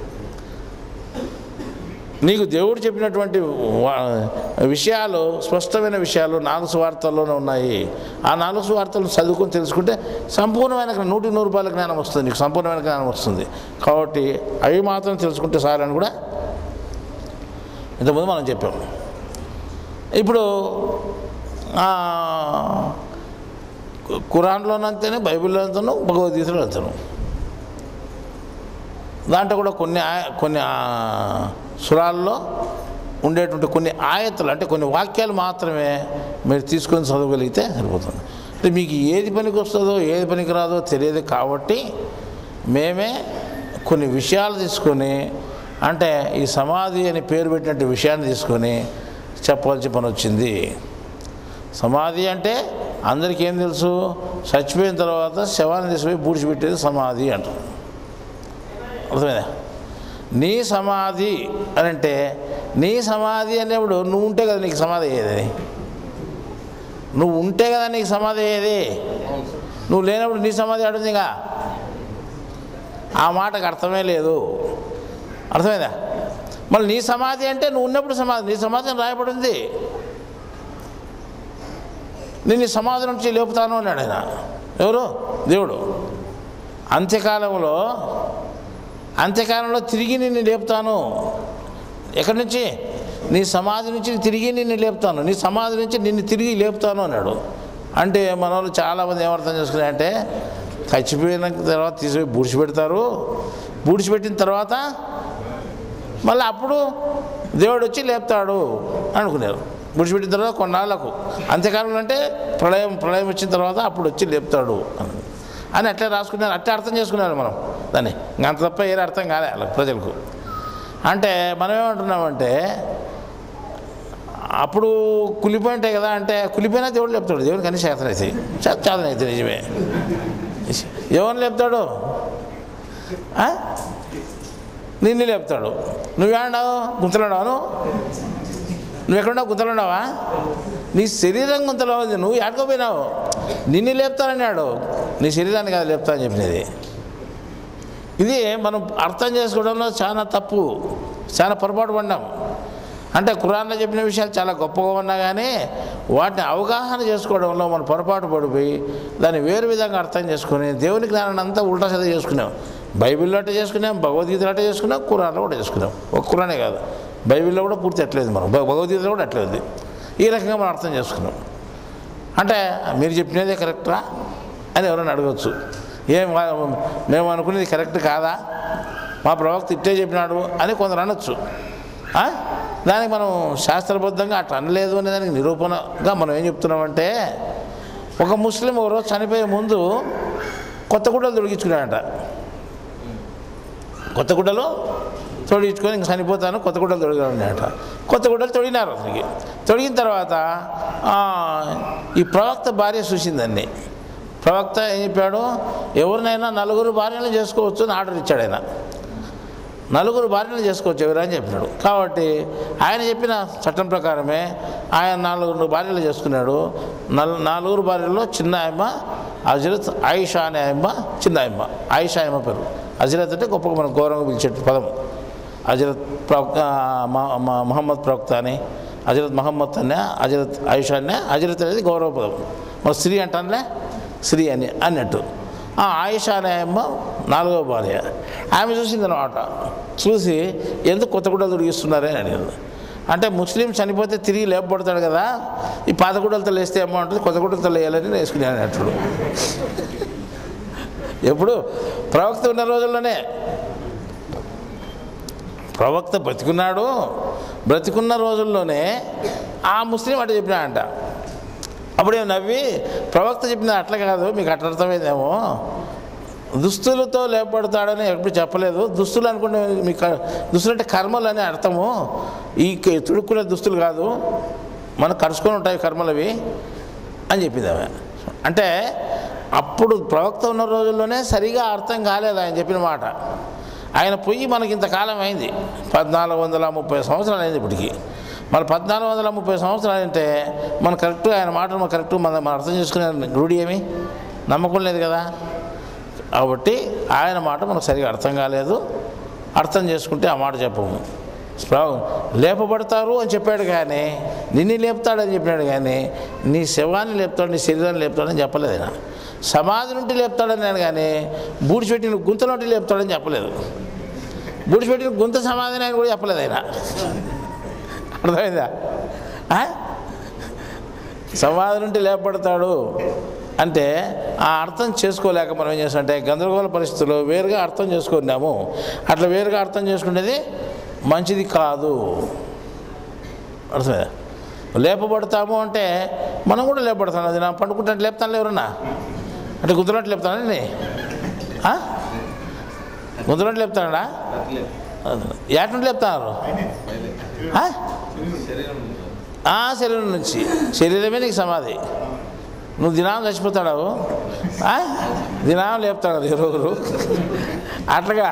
నీకు దేవుడు చెప్పినటువంటి వా- విషయాలు స్పష్టమైన విషయాలు నాలుగు సువార్తల్లోనే ఉన్నాయి ఆ నాలుగు సువార్తలు చదువుకొని తెలుసుకుంటే సంపూర్ణమైన జ్ఞానం, నూటి నూరు రూపాయల జ్ఞానం వస్తుంది నీకు సంపూర్ణమైన జ్ఞానం వస్తుంది కాబట్టి అవి మాత్రం తెలుసుకుంటే చాలని కూడా ఇంతకుముందు మనం చెప్పాం ఇప్పుడు ఆ, కు- ఖురాన్లోనంతేనే బైబిల్లో అంతను భగవద్గీతలో అంతను దాంట్లో కూడా కొన్ని ఆయ- కొన్ని ఆ, సురాల్లో ఉండేటువంటి కొన్ని ఆయతలు అంటే కొన్ని వాక్యాలు మాత్రమే మీరు తీసుకొని చదవగలిగితే సరిపోతుంది అంటే మీకు ఏది పనికి వస్తుందో ఏది పనికి రాదో తెలియదు కాబట్టి మేమే కొన్ని విషయాలు తీసుకొని అంటే ఈ సమాధి అని పేరు పెట్టినట్టు విషయాన్ని తీసుకొని చెప్పవలసి పని వచ్చింది సమాధి అంటే అందరికీ ఏం తెలుసు చచ్చిపోయిన తర్వాత శవాన్ని తీసుకుపోయి పూడ్చిపెట్టేది సమాధి అంటారు అర్థమైందా నీ సమాధి అని అంటే నీ సమాధి అనేప్పుడు నువ్వు ఉంటే కదా నీకు సమాధి అయ్యేది నువ్వు ఉంటే కదా నీకు సమాధి అయ్యేది నువ్వు లేనప్పుడు నీ సమాధి ఆడుందిగా ఆ మాటకు అర్థమే లేదు అర్థమైందా మళ్ళీ నీ సమాధి అంటే నువ్వు ఉన్నప్పుడు సమాధి నీ సమాధి అని రాయబడింది నేను ఈ సమాధి నుంచి లేపుతాను అన్నాడు ఆయన ఎవరు దేవుడు అంత్యకాలంలో అంత్యకాలంలో తిరిగి నిన్ను లేపుతాను ఎక్కడి నుంచి నీ సమాధి నుంచి తిరిగి నిన్ను లేపుతాను నీ సమాధి నుంచి నిన్ను తిరిగి లేపుతాను అన్నాడు అంటే మన వాళ్ళు చాలామంది ఏమర్థం చేసుకున్నారంటే చచ్చిపోయిన తర్వాత తీసుకుపోయి బూడిచి పెడతారు బూడిచి పెట్టిన తర్వాత మళ్ళీ అప్పుడు దేవుడు వచ్చి లేపుతాడు అనుకున్నారు విడిచిపెట్టిన తర్వాత కొన్నాళ్ళకు అంత్యకాలంలో అంటే ప్రళయం ప్రళయం వచ్చిన తర్వాత అప్పుడు వచ్చి లేపుతాడు అని అని అట్లే రాసుకున్నారు అట్లే అర్థం చేసుకున్నారు మనం దాన్ని ఇంకా అంత తప్ప ఏదో అర్థం కాలే వాళ్ళ ప్రజలకు అంటే మనం ఏమంటున్నామంటే అప్పుడు కులిపోయి ఉంటాయి కదా అంటే కులిపోయినా దేవుడు లేపుతాడు దేవుడు కనీసం చేతనైతే చేతనైతే నిజమే ఎవరిని లేపుతాడు ఆ? నిన్ను లేపుతాడు నువ్వేమన్నావు గుంతలున్నావు నువ్వు ఎక్కడున్నావు గుంతలున్నావా నీ శరీరం గుంతలో ఉంది నువ్వు ఎక్కడిపోయినావు నిన్ను లేపుతానన్నాడు నీ శరీరాన్ని కాదు లేపుతా అని చెప్పినది ఇది మనం అర్థం చేసుకోవడంలో చాలా తప్పు చాలా పొరపాటు పడ్డాం అంటే ఖురాన్లో చెప్పిన విషయాలు చాలా గొప్పగా ఉన్నా కానీ వాటిని అవగాహన చేసుకోవడంలో మనం పొరపాటు పడిపోయి దాన్ని వేరు విధంగా అర్థం చేసుకుని దేవుని జ్ఞానాన్ని అంతా ఉల్టా చదివి చేసుకున్నాం బైబిల్లో అట్టే చేసుకున్నాం భగవద్గీతలో అట్టే చేసుకున్నాం ఖురాన్లో కూడా చేసుకున్నాం ఒక ఖురానే కాదు బైబిల్లో కూడా పూర్తి అట్లేదు మనం భగ- భగవద్గీతలో కూడా అట్లేదు ఈ రకంగా మనం అర్థం చేసుకున్నాం అంటే మీరు చెప్పినదే కరెక్టా అని ఎవరైనా అడగచ్చు ఏం వా- మేము అనుకునేది కరెక్ట్ కాదా మా ప్రవక్త ఇట్టే చెప్పినాడు అని కొందరు అనొచ్చు ఆ? దానికి మనం శాస్త్రబద్ధంగా అట్లా అనలేదు అనే దానికి నిరూపణగా మనం ఏం చెప్తున్నామంటే ఒక ముస్లిం ఒక రోజు చనిపోయే ముందు కొత్త గుడ్డలు తొడిగించుకున్నాడంట కొత్త గుడ్డలు తొడిగించుకొని ఇంక చనిపోతాను కొత్త గుడ్డలు తొడిగాడట కొత్త గుడ్డలు తొడిగినారు అతనికి తొడిగిన తర్వాత ఆ, ఈ ప్రవక్త భార్య చూసిందండి ప్రవక్త ఏం చెప్పాడు ఎవరినైనా నలుగురు భార్యలు చేసుకోవచ్చు అని ఆర్డర్ ఇచ్చాడు ఆయన నలుగురు భార్యలు చేసుకోవచ్చు ఎవరు అని చెప్పినాడు కాబట్టి ఆయన చెప్పిన చట్టం ప్రకారమే ఆయన నాలుగు భార్యలు చేసుకున్నాడు నల్ నాలుగురు భార్యల్లో చిన్న ఆయమ్మ హజరత్ ఆయిషా అనే ఆయమ్మ చిన్న ఆయమ్మ ఆయిషా ఆయమ్మ పేరు హజరత్ అంటే గొప్పగా మనం గౌరవంగా పిలిచే పదం హజరత్ ప్రవక్త మ- మ- మహమ్మద్ ప్రవక్త అని హజరత్ మహమ్మద్ అనే హజరత్ ఆయిషా అనే హజరత్ అనేది గౌరవ పదం మన స్త్రీ అంటానులే స్త్రీ అని అన్నట్టు ఆ ఆయిషా అనే అమ్మ నాలుగో భార్య ఆమె చూసింది అనమాట చూసి ఎందుకు కొత్త గుడ్డలు తొడిగిస్తున్నారే అని అడిగింది అంటే ముస్లిం చనిపోతే తిరిగి లేపబడతాడు కదా ఈ పాత గుడ్డలతో లేస్తే ఏమో ఉంటుంది కొత్త గుడ్డలతో లేయాలని వేసుకున్నాను అన్నట్టు ఎప్పుడు ప్రవక్త ఉన్న రోజుల్లోనే ప్రవక్త బ్రతికున్నాడు బ్రతికున్న రోజుల్లోనే ఆ ముస్లిం అట్లా చెప్పినాడంట అప్పుడేం నవ్వి ప్రవక్త చెప్పిన అట్లా కాదు మీకు అట్లా అర్థమైందేమో దుస్తులతో లేపబడతాడని ఎప్పుడు చెప్పలేదు దుస్తులు అనుకుంటే మీకు క- దుస్తులు అంటే కర్మలు అని అర్థము ఈ క- తుడుక్కునే దుస్తులు కాదు మనకు కరుచుకొని ఉంటాయి కర్మలు అవి అని చెప్పింది ఆమె అంటే అప్పుడు ప్రవక్త ఉన్న రోజుల్లోనే సరిగా అర్థం కాలేదు ఆయన చెప్పిన మాట ఆయన పొయ్యి మనకి ఇంతకాలం అయింది పద్నాలుగు వందల ముప్పై సంవత్సరాలు అయింది ఇప్పటికి మన పద్నాలుగు వందల ముప్పై సంవత్సరాలు అంటే మన కరెక్ట్ ఆయన మాటలు మన కరెక్ట్ మన మనం అర్థం చేసుకునే రూఢి ఏమి నమ్మకం లేదు కదా కాబట్టి ఆయన మాట మనకు సరిగా అర్థం కాలేదు అర్థం చేసుకుంటే ఆ మాట చెప్పము స్ప్రా- లేపబడతారు అని చెప్పాడు కానీ నిన్ను లేపుతాడని చెప్పినాడు కానీ నీ శవాన్ని లేపుతాడు నీ శరీరాన్ని లేపుతాడని చెప్పలేదు ఆయన సమాధి నుండి లేపుతాడని కానీ బూడిచిపెట్టిన గుంత నుండి లేపుతాడని చెప్పలేదు బూడిచిపెట్టిన గుంత సమాధిని ఆయన కూడా చెప్పలేదు ఆయన అర్థమైందా ఆ? సమాధి నుండి లేపబడతాడు అంటే ఆ అర్థం చేసుకోలేక మనం ఏం చేస్తామంటే గందరగోళ పరిస్థితుల్లో వేరుగా అర్థం చేసుకున్నాము అట్లా వేరుగా అర్థం చేసుకునేది మంచిది కాదు అర్థమైందా లేపబడతాము అంటే మనం కూడా లేపబడతాం అది నా పండుకుంటే లేపుతాను ఎవరన్నా అంటే గుంతున్నట్టు లేపుతానండి గుంతున్నట్టు లేపుతాడా ఏట నుండి లేపుతున్నారు ఆ? ఆ శరీరం నుంచి శరీరమే నీకు సమాధి నువ్వు దినాం చచ్చిపోతాడావు ఆ? దినాం లేపుతాడు ఇరువురు అట్లాగా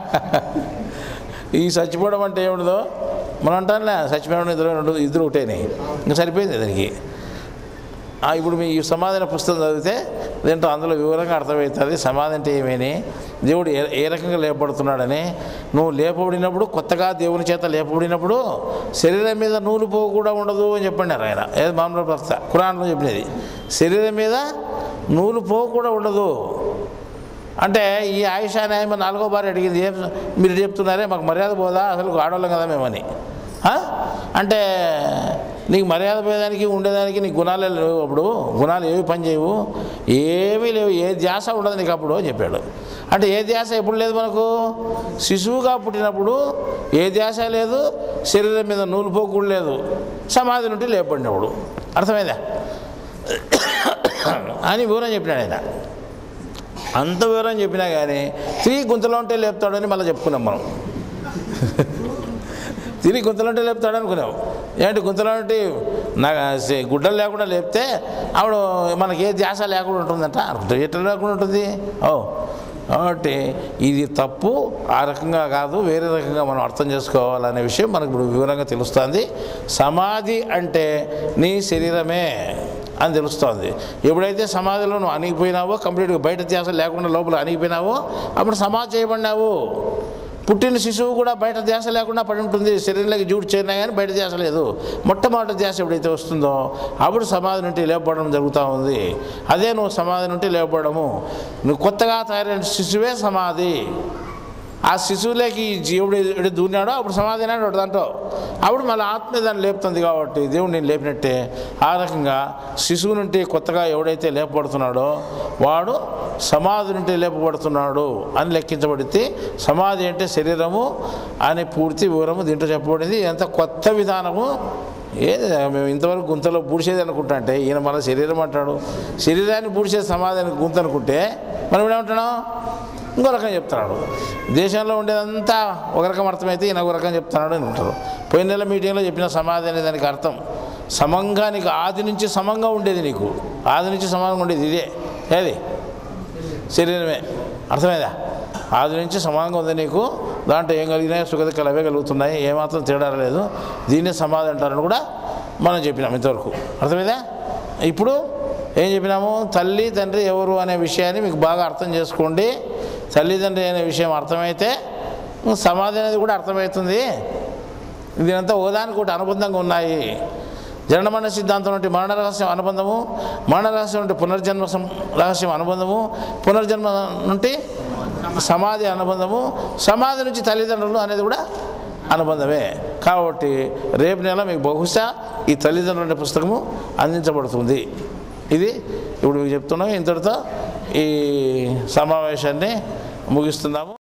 ఈ చచ్చిపోవడం అంటే ఏమిటదో మనం అంటానులే చచ్చిపోవడం ఇద్దరు రెండు ఇద్దరు ఒకటేని ఇంకా సరిపోయింది దానికి ఆ, ఇప్పుడు మీ ఈ సమాధాన పుస్తకం చదివితే దీంట్లో అందులో వివరంగా అర్థమవుతుంది సమాధి అంటే ఏమని దేవుడు ఏ ఏ రకంగా లేపబడుతున్నాడని నువ్వు లేపబడినప్పుడు కొత్తగా దేవుని చేత లేపబడినప్పుడు శరీరం మీద నూలు పోగు కూడా ఉండదు అని చెప్పండి ఆయన ఏది మామూలు భర్త ఖురాన్లో చెప్పినది శరీరం మీద నూలు పోగు కూడా ఉండదు అంటే ఈ ఆయుష న్యాయం నాలుగో బారి అడిగింది ఏం మీరు చెప్తున్నారే మాకు మర్యాద పోదా అసలు ఆడవాళ్ళం కదా మేమని ఆ? అంటే నీకు మర్యాద పోయేదానికి ఉండేదానికి నీకు గుణాలే లేవు అప్పుడు గుణాలు ఏవి పని చేయవు ఏమీ లేవు ఏ ధ్యాస ఉండదు నీకు అప్పుడు అని చెప్పాడు అంటే ఏ ధ్యాస ఎప్పుడు లేదు మనకు శిశువుగా పుట్టినప్పుడు ఏ ధ్యాస లేదు శరీరం మీద నూలు పోకు కూడా లేదు సమాధి నుండి లేపడినప్పుడు అర్థమైందా అని వివరం చెప్పినాడు ఆయన అంత వివరం చెప్పినా కానీ తిరిగి గుంతలో ఉంటే లేపుతాడని మళ్ళీ చెప్పుకున్నాం మనం తిరిగి గుంతలో ఉంటే లేపుతాడు అనుకున్నాం ఏంటి గుంతలో ఉంటే నాకు సే- గుడ్డలు లేకుండా లేపితే ఆవిడ మనకి ఏ ధ్యాస లేకుండా ఉంటుందంట అనుకుంటా ఎట్లా లేకుండా ఉంటుంది ఓ కాబట్టి ఇది తప్పు ఆ రకంగా కాదు వేరే రకంగా మనం అర్థం చేసుకోవాలనే విషయం మనకు ఇప్పుడు వివరంగా తెలుస్తుంది సమాధి అంటే నీ శరీరమే అని తెలుస్తోంది ఎప్పుడైతే సమాధిలో నువ్వు అణిగిపోయినావో కంప్లీట్గా బయట ధ్యాస లేకుండా లోపల అణిగిపోయినావో అప్పుడు సమాధి చేయబడినావు పుట్టిన శిశువు కూడా బయట ధ్యాస లేకుండా పడి ఉంటుంది శరీరంలోకి జూడు చేరినా కానీ బయట ధ్యాస లేదు మొట్టమొదటి ధ్యాస ఎప్పుడైతే వస్తుందో అప్పుడు సమాధి నుండి లేపబడడం జరుగుతూ ఉంది అదే నువ్వు సమాధి నుండి లేపబడము నువ్వు కొత్తగా తయారైన శిశువే సమాధి ఆ శిశువులోకి ఈ జీవుడు ఎడు దూరినాడో అప్పుడు సమాధి అయినాడు ఒకటి దాంట్లో అప్పుడు మళ్ళీ ఆత్మ దాన్ని లేపుతుంది కాబట్టి దేవుడు నేను లేపినట్టే ఆ రకంగా శిశువు నుండి కొత్తగా ఎవడైతే లేపబడుతున్నాడో వాడు సమాధి నుండి లేపబడుతున్నాడు అని లెక్కించబడితే సమాధి అంటే శరీరము అనే పూర్తి వివరము దీంట్లో చెప్పబడింది ఎంత కొత్త విధానము ఏది మేము ఇంతవరకు గుంతలో పూడ్చేది అనుకుంటా అంటే ఈయన మన శరీరం అంటాడు శరీరాన్ని పూడ్చేది సమాధానికి గుంత అనుకుంటే మనం ఏమంటున్నాం ఇంకో రకం చెప్తున్నాడు దేశంలో ఉండేదంతా ఒక రకం అర్థమైతే ఈయన ఒక రకం చెప్తున్నాడు అని ఉంటారు పోయిన నెల మీటింగ్లో చెప్పిన సమాధి అనే దానికి అర్థం సమంగా నీకు ఆది నుంచి సమంగా ఉండేది నీకు ఆది నుంచి సమానంగా ఉండేది ఇదే ఏది శరీరమే అర్థమైందా ఆది నుంచి సమానంగా ఉంది నీకు దాంట్లో ఏం కలిగినాయి సుఖదుఖాలు అవే కలుగుతున్నాయి ఏమాత్రం తేడా లేదు దీన్నే సమాధి అంటారని కూడా మనం చెప్పినాం ఇంతవరకు అర్థమైందా ఇప్పుడు ఏం చెప్పినాము తల్లి తండ్రి ఎవరు అనే విషయాన్ని మీకు బాగా అర్థం చేసుకోండి తల్లిదండ్రి అనే విషయం అర్థమైతే సమాధి అనేది కూడా అర్థమవుతుంది దీనంతా ఓదానికి ఒకటి అనుబంధంగా ఉన్నాయి జనమరణ సిద్ధాంతం నుండి మరణ రహస్యం అనుబంధము మరణ రహస్యం నుండి పునర్జన్మ సం- రహస్యం అనుబంధము పునర్జన్మ నుండి సమాధి అనుబంధము సమాధి నుంచి తల్లిదండ్రులు అనేది కూడా అనుబంధమే కాబట్టి రేపు నెల మీకు బహుశా ఈ తల్లిదండ్రుల అనే పుస్తకము అందించబడుతుంది ఇది ఇప్పుడు మీకు చెప్తున్నాం ఇంతటితో ఈ సమావేశాన్ని ముగిస్తున్నాము